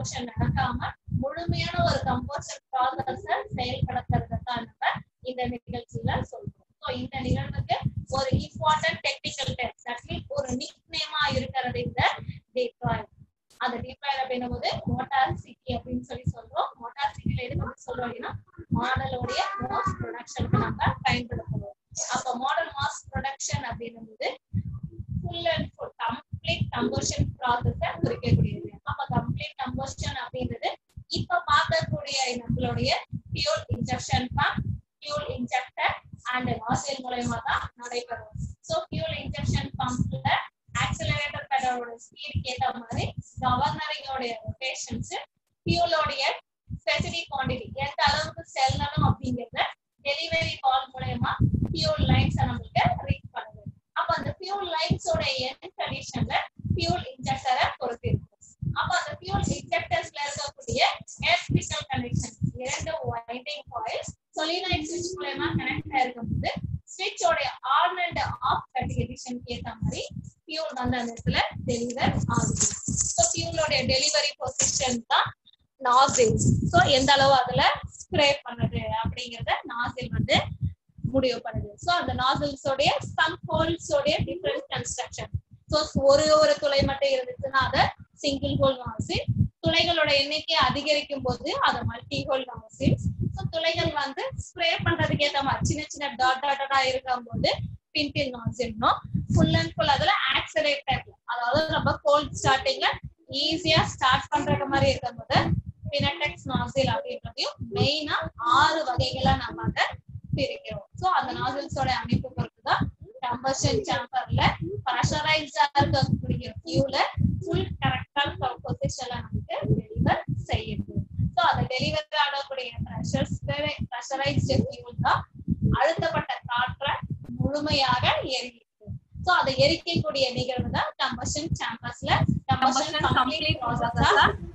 கம்பஷன் நடக்காம முழுமையான ஒரு கம்பஷன் ப்ராசஸ செயல்படுத்துறதை தான் நம்ம இந்த நிகழ்ச்சியில சொல்றோம் ஸோ இந்த நிகழ்வுக்கு ஒரு important technical test that means ஒரு நிக் நேமா இருக்கிறது இந்த டிப்ளாய் அந்த டிப்ளாய் அப்படின்னும் போது மோட்டார் சிட்டி அப்படின்னு சொல்லி சொல்றோம் மோட்டார் சிட்டில எதுக்கு வந்து சொல்றோம் அப்படின்னா மாடலோடைய மாஸ் ப்ரொடக்ஷனுக்கு நம்ம பயன்படுத்துறோம் அப்ப மாடல் மாஸ் ப்ரொடக்ஷன் அப்படின்னும் போது full and full complete combustion ப்ராசஸ குறிக்கக்கூடியது அப்ப கம்ப்ளீட் கம்பஷன் அப்படின்றது இப்ப பார்க்கக்கூடிய நம்மளுடைய fuel injection pump fuel injector and nozzle மூலயமா தான் நடைபெறும் சோ ஃபியூல் இன்ஜெக்ஷன் பம்ப்ல ஆக்சிலரேட்டர் பெடலோட ஸ்பீடுக்கு ஏத்த மாதிரி கவர்னரிங்கோட ரொட்டேஷன்ஸ் ஃபியூலோடைய ஸ்பெசிபிக் குவாண்டிட்டி எந்த அளவுக்கு செல்லணும் அப்படிங்கறத டெலிவரி கால் மூலயமா ஃபியூல் லைன்ஸ் நம்மளுக்கு ரீச் பண்ணுது அப்ப அந்த ஃபியூல் லைன்ஸோட எண்ட் கண்டிஷன்ல ஃபியூல் இன்ஜெக்டரை பொறுத்து இருக்கும் அப்ப அந்த ஃபியூல் இன்ஜெக்டர்ஸ்ல இருக்கக்கூடிய எலக்ட்ரிக்கல் கனெக்ஷன் இரண்டு வைண்டிங் காயில்ஸ் சொலினாய்ட் ஸ்விட்ச் மூலமா கனெக்ட் ஆயிருக்கும்போது ஸ்விட்சோட ஆன் அண்ட் ஆஃப் கண்டிஷனுக்கு ஏத்த மாதிரி ஃபியூல் வந்து அந்த இடத்துல டெலிவர் ஆகுது ஸோ ஃபியூலோட டெலிவரி பொசிஷன் தான் நாசில் ஸோ எந்த அளவு அதுல ஸ்ப்ரே பண்ணுது அப்படிங்கறத நாசில் வந்து முடிவு பண்ணுது ஸோ அந்த நாசில்ஸோடைய சம் ஹோல்ஸோடைய டிஃபரண்ட் கன்ஸ்ட்ரக்ஷன் ஸோ ஒரு ஒரு துளை மட்டும் இருந்துச்சுன்னா அதை சிங்கிள் ஹோல் நாசில் துளைகளோட எண்ணிக்கை அதிகரிக்கும் போது அதை மல்டி ஹோல் நாசில் ஸோ துளைகள் வந்து ஸ்ப்ரே பண்றதுக்கு ஏத்த மாதிரி சின்ன சின்ன டாட் டாட்டா இருக்கும் போது பின்பில் நாசில்னும் ஃபுல் அண்ட் ஃபுல் அதுல ஆக்சலேட்டர்ல அதாவது நம்ம கோல்ட் ஸ்டார்டிங்ல ஈஸியா ஸ்டார்ட் பண்ற மாதிரி இருக்கும் போது பினடெக்ஸ் நாசில் அப்படின்றதையும் மெயினா ஆறு வகைகளா நம்ம அதை பிரிக்கிறோம் சோ அந்த நாசில்ஸோட அமைப்பு பொறுத்து தான் கம்பஷன் சேம்பர்ல ப்ரெஷரைஸ்டா இருக்கக்கூடிய ஃபியூல ஃபுல் கரெக்டான பொசிஷன்ல நமக்கு டெலிவர் செய்யுது சோ அந்த டெலிவரி ஆகக்கூடிய ப்ரெஷர் ப்ரெஷரைஸ்டு ஃபியூல் தான் அழுத்தப்பட்ட காற்றை முழுமையாக எரிக்குது சோ அதை எரிக்கக்கூடிய நிகழ்வு தான் கம்பஷன் சேம்பர்ஸ்ல கம்பஷன் கம்ப்ளீட் ப்ராசஸா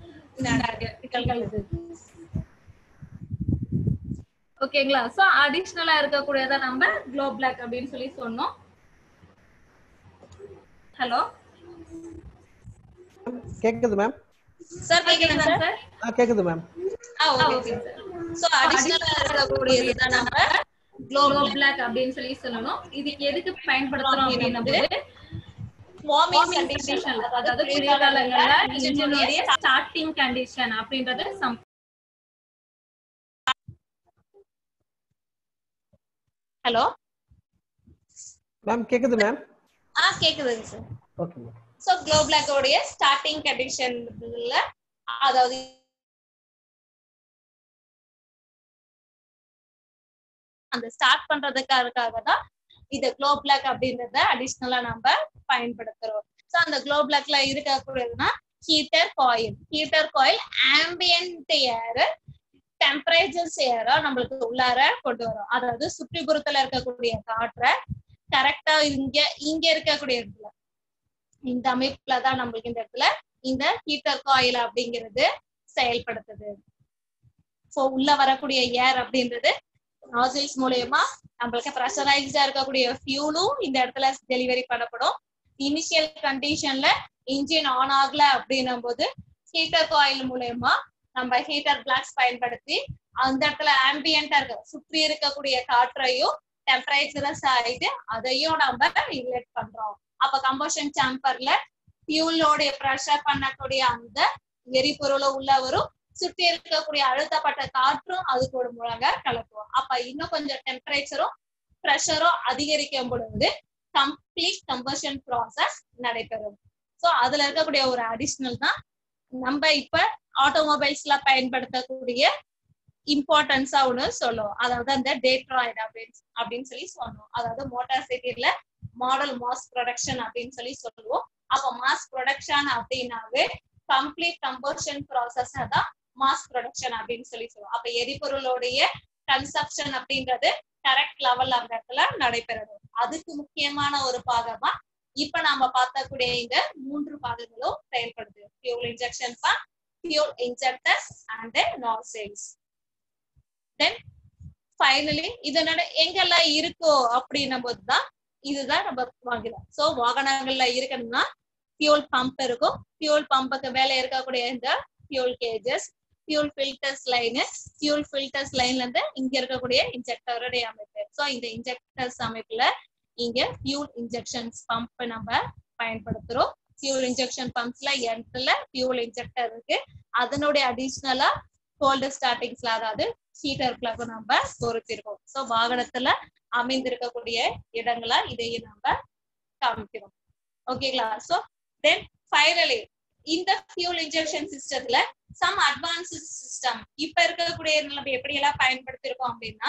நிகழ்கிறது ஓகேங்களா சோ அடிஷனலா இருக்கக்கூடியத நம்ம க்ளோ பிளாக் அப்படின்னு சொல்லி சொன்னோம் ஹலோ கேக்குது மேம் சார் கேக்குதுங்க சார் சார் ஆ கேக்குது மேம் ஆ ஓகே சார் சோ அடிஷனலா இருக்கக்கூடியது தான் நம்ம க்ளோ பிளாக் அப்படின்னு சொல்லி சொல்லணும் இது எதுக்கு பயன்படுத்துறோம் அப்படின்னா வார்மிங் கண்டிஷன் கண்டிஷன் அதாவது குளிர்காலங்கள்ல இன்ஜினுடைய ஸ்டார்டிங் கண்டிஷன் அப்படின்றது some ஹலோ மேம் கேக்குது மேம் ஆ கேக்குதுங்க sir okay ma'am so glow பிளாக்கோடைய ஸ்டார்டிங் கண்டிஷன்ல அதாவது அந்த ஸ்டார்ட் பண்றதுக்காக தான் இந்த க்ளோ பிளாக் அப்படின்றத அடிஷ்னலா நம்ம பயன்படுத்துறோம் சோ அந்த க்ளோ பிளாக்ல இருக்கக்கூடியதுன்னா heater coil heater coil ambient air temperatures ஏரா நம்மளுக்கு உள்ளார கொண்டு வரும் அதாவது சுற்றுப்புறத்துல இருக்கக்கூடிய காற்றை கரெக்டா இங்க இங்க இருக்கக்கூடிய இடத்துல இந்த அமைப்புல தான் நம்மளுக்கு இந்த இடத்துல இந்த ஹீட்டர் காயில் அப்படிங்கிறது செயல்படுத்துது சோ உள்ள வரக்கூடிய ஏர் அப்படின்றது நாசில்ஸ் மூலயமா நம்மளுக்கு ப்ரெஷரைஸ்டா இருக்கக்கூடிய ஃபியூலும் இந்த இடத்துல டெலிவரி பண்ணப்படும் இனிஷியல் கண்டிஷன்ல இன்ஜின் ஆன் ஆகல அப்படின்னும் போது ஹீட்டர் காயில் மூலயமா நம்ம ஹீட்டர் பிளாக்ஸ் பயன்படுத்தி அந்த இடத்துல ஆம்பியண்டா இருக்க சுற்றி இருக்கக்கூடிய காற்றையும் டெம்பரேச்சரஸ் ஆயிட்டு அதையும் நம்ம ரிலேட் பண்றோம் அப்ப கம்பஷன் சாம்பர்ல ஃபியூலோடைய ப்ரெஷர் பண்ணக்கூடிய அந்த எரிபொருளை உள்ள வரும் சுற்றி இருக்கக்கூடிய அழுத்தப்பட்ட காற்றும் அது கூட மூலங்க கலக்குவோம் அப்ப இன்னும் கொஞ்சம் டெம்பரேச்சரும் ப்ரெஷரும் அதிகரிக்கும் பொழுது கம்ப்ளீட் கம்பஷன் ப்ராசஸ் நடைபெறும் சோ அதுல இருக்கக்கூடிய ஒரு அடிஷனல் தான் நம்ம இப்ப ஆட்டோமொபைல்ஸ்ல பயன்படுத்தக்கூடிய இம்பார்ட்டன்ஸா ஒண்ணு சொல்லுவோம் அதாவது அந்த டேட்ராய்டு அப்படின்னு அப்படின்னு சொல்லி சொன்னோம் அதாவது மோட்டார் சிட்டில மாடல் மாஸ் ப்ரொடக்ஷன் அப்படின்னு சொல்லி சொல்லுவோம் அப்ப மாஸ் ப்ரொடக்ஷன் அப்படின்னாவே கம்ப்ளீட் கம்பஷன் ப்ராசஸ் தான் மாஸ் ப்ரொடக்ஷன் அப்படின்னு சொல்லி சொல்லுவோம் அப்ப எரிபொருளுடைய கன்சப்ஷன் அப்படின்றது கரெக்ட் லெவல் அந்த இடத்துல நடைபெறணும் அதுக்கு முக்கியமான ஒரு பாகமா இப்ப நாம பார்த்தக்கூடிய இந்த மூன்று பாகங்களும் செயல்படுது fuel injection pump fuel injectors and nozzles then finally இதனோட எங்கெல்லாம் இருக்கோ அப்படின்னும் போதுதான் இதுதான் நம்ம வாங்கலாம் சோ வாகனங்கள்ல இருக்கணும்னா ஃபியூல் பம்ப் இருக்கும் ஃபியூல் பம்புக்கு மேல இருக்கக்கூடிய இந்த fuel gauges fuel filters line fuel filters லைன்ல இருந்து இங்க இருக்கக்கூடிய இன்ஜெக்டருடைய அமைப்பு ஸோ இந்த இன்ஜெக்டர்ஸ் அமைப்புல இங்க ஃபியூல் இன்ஜெக்ஷன்ஸ் பம்ப் நம்ம பயன்படுத்துறோம் ஃபியூல் இன்ஜெக்ஷன் பம்ப்ஸ்ல எண்ட்ல ஃபியூல் இன்ஜெக்டர் இருக்கு அதனுடைய அடிஷ்னலா கோல்டு ஸ்டார்டிங்ஸ்ல அதாவது ஹீட்டர் பிளக் நம்ம பொருத்திருக்கோம் ஸோ வாகனத்துல அமைந்திருக்கக்கூடிய இடங்களா இதையும் நம்ம காமிக்கிறோம் ஓகேங்களா ஸோ தென் ஃபைனலி இந்த ஃபியூல் இன்ஜெக்ஷன் சிஸ்டத்துல சம் அட்வான்ஸ்டு சிஸ்டம் இப்ப இருக்கக்கூடிய நம்ம எப்படி எல்லாம் பயன்படுத்திருக்கோம் அப்படின்னா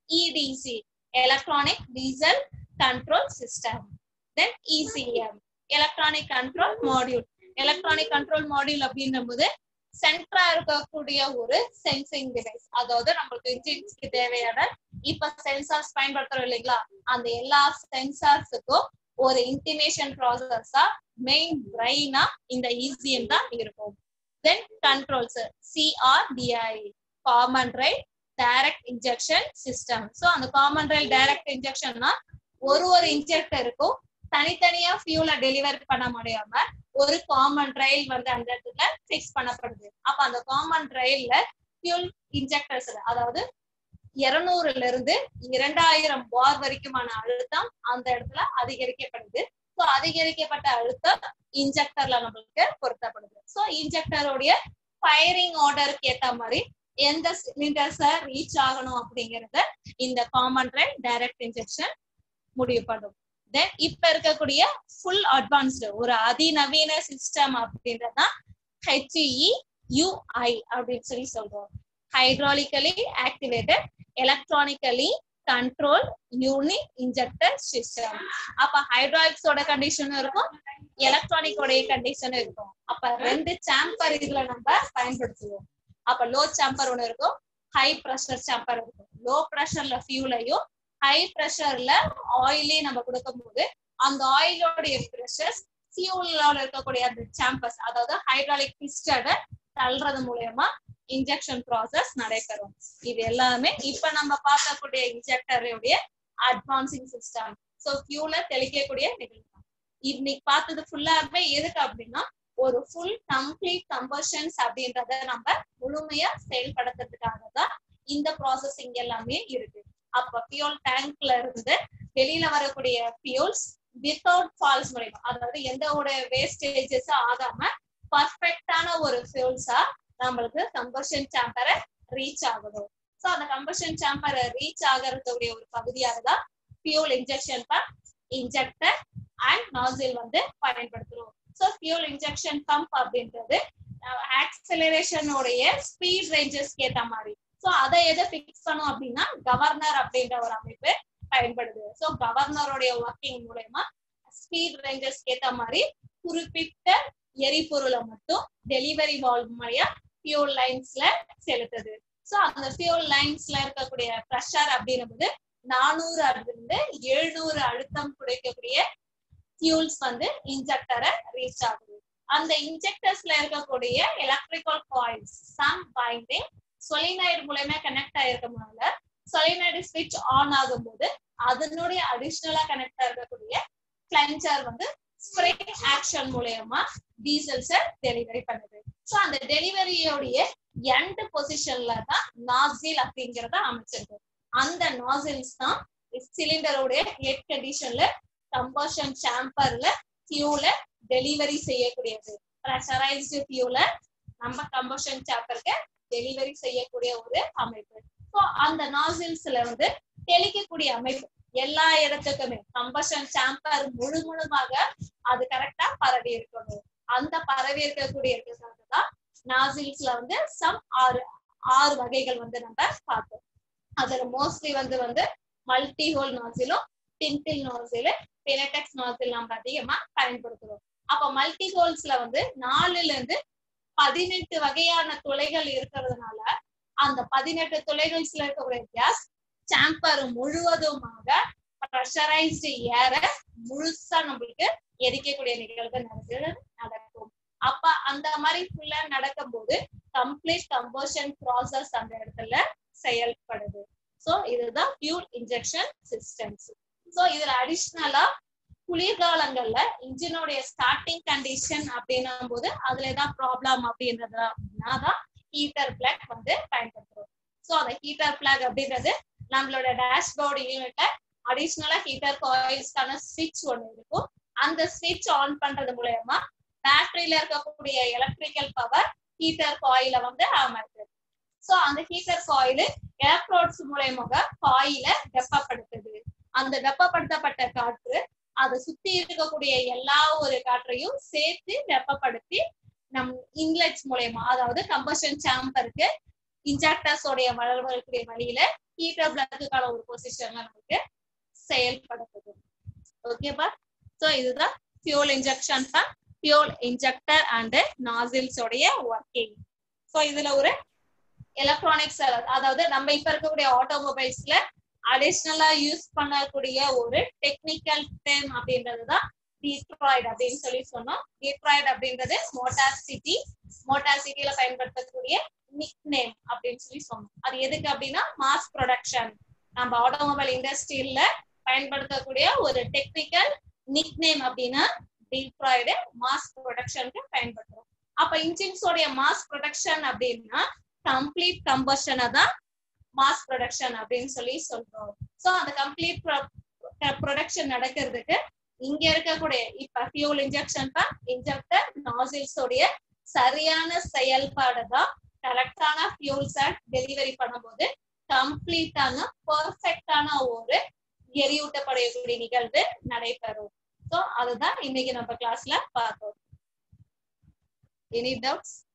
EDC electronic diesel control system then ECM electronic control module electronic control module அப்படின்னும் போது சென்ட்ரா இருக்கக்கூடிய ஒரு சென்சிங் டிவைஸ் அதாவது நம்மளுக்கு இன்ஜின்ஸ்க்கு தேவையான இப்ப சென்சார்ஸ் பயன்படுத்துறோம் இல்லைங்களா அந்த எல்லா சென்சார்ஸுக்கும் ஒரு இன்டிமேஷன் ப்ராசஸா மெயின் பிரைனா இந்த இசிஎம் தான் இருக்கும் then controls CRDI common rail direct injection system so அந்த காமன் ரைல் டைரக்ட் இன்ஜெக்ஷன்னா ஒரு ஒரு இன்ஜெக்டருக்கும் தனித்தனியா ஃபியூலை டெலிவரி பண்ண முடியாம ஒரு காமன் ரயில் வந்து அந்த இடத்துல ஃபிக்ஸ் பண்ணப்படுது அப்ப அந்த காமன் ரயில்ல ஃபியூல் இன்ஜெக்டர்ஸ் அதாவது இருநூறுல இருந்து இரண்டாயிரம் பார் வரைக்குமான அழுத்தம் அந்த இடத்துல அதிகரிக்கப்படுது ஸோ அதிகரிக்கப்பட்ட அழுத்தம் இன்ஜெக்டர்ல நம்மளுக்கு பொருத்தப்படுது ஸோ இன்ஜெக்டருடைய ஃபயரிங் ஆர்டருக்கு ஏத்த மாதிரி எந்த சிலிண்டர்ஸ ரீச் ஆகணும் அப்படிங்கறத இந்த காமன் ரயில் டைரக்ட் இன்ஜெக்ஷன் முடிவு பண்ணும் தென் இப்ப இருக்கக்கூடிய ஃபுல் அட்வான்ஸ்டு ஒரு அதிநவீன சிஸ்டம் அப்படின்றதுதான் ஹெச்இ யூஐ அப்படின்னு சொல்லி சொல்றோம் hydraulically activated electronically control unit injector system அப்ப ஹைட்ராலிக்ஸோட கண்டிஷனும் இருக்கும் எலக்ட்ரானிக்கோடைய கண்டிஷனும் இருக்கும் அப்ப ரெண்டு சாம்பர் இதுல நம்ம பயன்படுத்துவோம் அப்ப லோ சாம்பர் ஒண்ணு இருக்கும் ஹை ப்ரெஷர் சாம்பர் இருக்கும் லோ ப்ரெஷர்ல ஃபியூலையும் ஹை ப்ரெஷர்ல ஆயிலே நம்ம கொடுக்கும் போது அந்த ஆயிலோடைய ப்ரெஷர்ஸ் ஃபியூலோட இருக்கக்கூடிய அந்த சாம்பர்ஸ் அதாவது ஹைட்ராலிக் பிஸ்டட தள்ளுறது மூலயமா இன்ஜெக்ஷன் ப்ராசஸ் நடைபெறும் இது எல்லாமே இப்ப நம்ம பார்க்கக்கூடிய இன்ஜெக்டருடைய அட்வான்சிங் சிஸ்டம் ஸோ ஃபியூல தெளிக்கக்கூடிய நிகழ்வு இன்னைக்கு பார்த்தது ஃபுல்லாவே எதுக்கு அப்படின்னா ஒரு ஃபுல் கம்ப்ளீட் கம்பஷன்ஸ் அப்படின்றத நம்ம முழுமையா செயல்படுத்துறதுக்காக தான் இந்த ப்ராசஸிங் எல்லாமே இருக்கு அப்ப ஃபியூல் டேங்க்ல இருந்து வெளியில வரக்கூடிய ஃபியூல்ஸ் வித்தவுட் ஃபால்ஸ் மூலியமா அதாவது எந்த ஒரு வேஸ்டேஜஸ் ஆகாம பர்ஃபெக்டான ஒரு ஃபியூல்ஸா நம்மளுக்கு கம்பஷன் சாம்பரை ரீச் ஆகணும் ஸோ அந்த கம்பஷன் சாம்பரை ரீச் ஆகிறதுடைய ஒரு பகுதியாக தான் fuel injection pump injector and nozzle வந்து பயன்படுத்துறோம் ஸோ ஃபியூல் இன்ஜெக்ஷன் பம்ப் அப்படின்றது ஆக்சலரேஷனுடைய ஸ்பீட் ரேஞ்சஸ்க்கு ஏத்த மாதிரி ஸோ அதை எதை ஃபிக்ஸ் பண்ணும் அப்படின்னா கவர்னர் அப்படின்ற ஒரு அமைப்பு பயன்படுது ஸோ கவர்னருடைய ஒர்க்கிங் மூலயமா ஸ்பீட் ரேஞ்சஸ்க்கு ஏத்த மாதிரி குறிப்பிட்ட எரிபொருளை மட்டும் டெலிவரி வால்வ் மூலியா ஃபியூல் லைன்ஸ்ல செலுத்துது ஸோ அந்த ஃபியூல் லைன்ஸ்ல இருக்கக்கூடிய ப்ரெஷர் அப்படின்னும்போது நானூறு இருந்து எழுநூறு அழுத்தம் குறைக்கக்கூடிய ஃபியூல்ஸ் வந்து இன்ஜெக்டரை ரீச் ஆகுது அந்த இன்ஜெக்டர்ஸ்ல இருக்கக்கூடிய electrical coils some binding solenoid மூலயமா கனெக்ட் ஆயிருக்கனால சொலினாய்டு ஸ்விட்ச் ஆன் ஆகும்போது அதனுடைய அடிஷ்னலா கனெக்ட் இருக்கக்கூடிய கிளென்சர் வந்து ஸ்ப்ரே ஆக்ஷன் மூலயமா டீசல்ஸை டெலிவரி பண்ணுது ஸோ அந்த டெலிவரியோடைய எண்ட் பொசிஷன்ல தான் நாசில் அப்படிங்கறத அமைச்சிருக்கு அந்த நாசில்ஸ் தான் சிலிண்டருடைய ஹெட் கண்டிஷன்ல கம்பஷன் சாம்பர்ல ஃபியூல டெலிவரி செய்யக்கூடியது ப்ரெஷரைஸ்டு ஃபியூல நம்ம கம்பஷன் சாம்பருக்கு டெலிவரி செய்யக்கூடிய ஒரு அமைப்பு ஸோ அந்த நாசில்ஸ்ல வந்து தெளிக்கக்கூடிய அமைப்பு எல்லா இடத்துக்குமே கம்பஷன் சாம்பர் முழு முழுமாக அது கரெக்டா பரவி இருக்கணும் அந்த பரவி இருக்கக்கூடிய இருக்கிறதுனால தான் நாசில்ஸ்ல வந்து சம் ஆறு ஆறு வகைகள் வந்து நம்ம பார்த்தோம் அதுல மோஸ்ட்லி வந்து வந்து மல்டி ஹோல் நாசிலும் டின்டில் நாசில் பினடெக்ஸ் நாசில் நம்ம அதிகமா பயன்படுத்துறோம் அப்ப மல்டி ஹோல்ஸ்ல வந்து நாலுல இருந்து பதினெட்டு வகையான துளைகள் இருக்கிறதுனால அந்த பதினெட்டு துளைகள்ஸ்ல இருக்கக்கூடிய கேஸ் சாம்பர் முழுவதுமாக ப்ரெஷரைஸ்டு ஏற முழுசா நம்மளுக்கு எரிக்கக்கூடிய நிகழ்வு நடக்குது நடக்கும் அப்ப அந்த மாதிரி ஃபுல்லா நடக்கும் போது கம்ப்ளீட் கம்பஷன் ப்ராசஸ் அந்த இடத்துல செயல்படுது ஸோ இதுதான் பியூர் இன்ஜெக்ஷன் சிஸ்டம்ஸ் ஸோ இதுல அடிஷ்னலா குளிர்காலங்கள்ல இன்ஜினுடைய ஸ்டார்டிங் கண்டிஷன் அப்படின்னும் போது அதுல ஏதாவது ப்ராப்ளம் அப்படின்றதுனா தான் ஹீட்டர் பிளாக் வந்து பயன்படுத்துறோம் ஸோ அந்த ஹீட்டர் பிளாக் அப்படின்றது நம்மளோட டேஷ்போர்டு யூனிட்ல அடிஷ்னலா ஹீட்டர் காயில்ஸ்க்கான ஸ்விட்ச் ஒன்று இருக்கும் அந்த ஸ்விட்ச் ஆன் பண்றது மூலயமா பேட்டரியில இருக்கக்கூடிய எலக்ட்ரிக்கல் பவர் ஹீட்டர் காயில வந்து அமர்த்துது ஸோ அந்த ஹீட்டர் காயில் எலக்ட்ரோட்ஸ் மூலயமாக காயில வெப்பப்படுத்துது அந்த வெப்பப்படுத்தப்பட்ட காற்று அதை சுத்தி இருக்கக்கூடிய எல்லா ஒரு காற்றையும் சேர்த்து வெப்பப்படுத்தி நம் இன்லெட்ஸ் மூலயமா அதாவது கம்பஷன் சாம்பருக்கு இன்ஜெக்டர்ஸோடைய வளர்வதற்குரிய வழியில ஹீட்டர் பிளக்குக்கான ஒரு பொசிஷன்ல நமக்கு செயல்படுத்துது ஓகேப்பா சோ இதுதான் fuel injection pump fuel injector and nozzles உடைய ஒர்க்கிங் சோ இதுல ஒரு எலக்ட்ரானிக்ஸ் அதாவது நம்ம இப்ப இருக்கக்கூடிய ஆட்டோமொபைல்ஸ்ல அடிஷ்னலா யூஸ் பண்ணக்கூடிய ஒரு டெக்னிக்கல் டேம் அப்படின்றதுதான் டீட்ராய்டு அப்படின்னு சொல்லி சொன்னோம் டீட்ராய்டு அப்படின்றது மோட்டார் சிட்டி மோட்டார் சிட்டில பயன்படுத்தக்கூடிய நிக் நேம் அப்படின்னு சொல்லி சொன்னோம் அது எதுக்கு அப்படின்னா மாஸ் ப்ரொடக்ஷன் நம்ம ஆட்டோமொபைல் இண்டஸ்ட்ரியில பயன்படுத்தக்கூடிய ஒரு டெக்னிக்கல் நிக் நேம் அப்படின்னா டீட்ராய்டு மாஸ் ப்ரொடக்ஷனுக்கு பயன்படுத்துறோம் அப்ப இன்ஜின்ஸோடைய மாஸ் ப்ரொடக்ஷன் அப்படின்னா கம்ப்ளீட் கம்பஷனை தான் மாஸ் ப்ரொடக்ஷன் அப்படின்னு சொல்லி சொல்றோம் சோ அந்த கம்ப்ளீட் ப்ரொடக்ஷன் நடக்கிறதுக்கு இங்க இருக்கக்கூடிய இப்ப ஃபியூல் இன்ஜெக்ஷன் தான் இன்ஜெக்டர் நாசில்ஸ் உடைய சரியான செயல்பாடு தான் கரெக்டான ஃபியூல்ஸை டெலிவரி பண்ணும்போது கம்ப்ளீட்டான பர்ஃபெக்டான ஒரு எரியூட்டப்படக்கூடிய நிகழ்வு நடைபெறும் சோ அதுதான் இன்னைக்கு நம்ம கிளாஸ்ல பார்த்தோம் எனி டவுட்ஸ்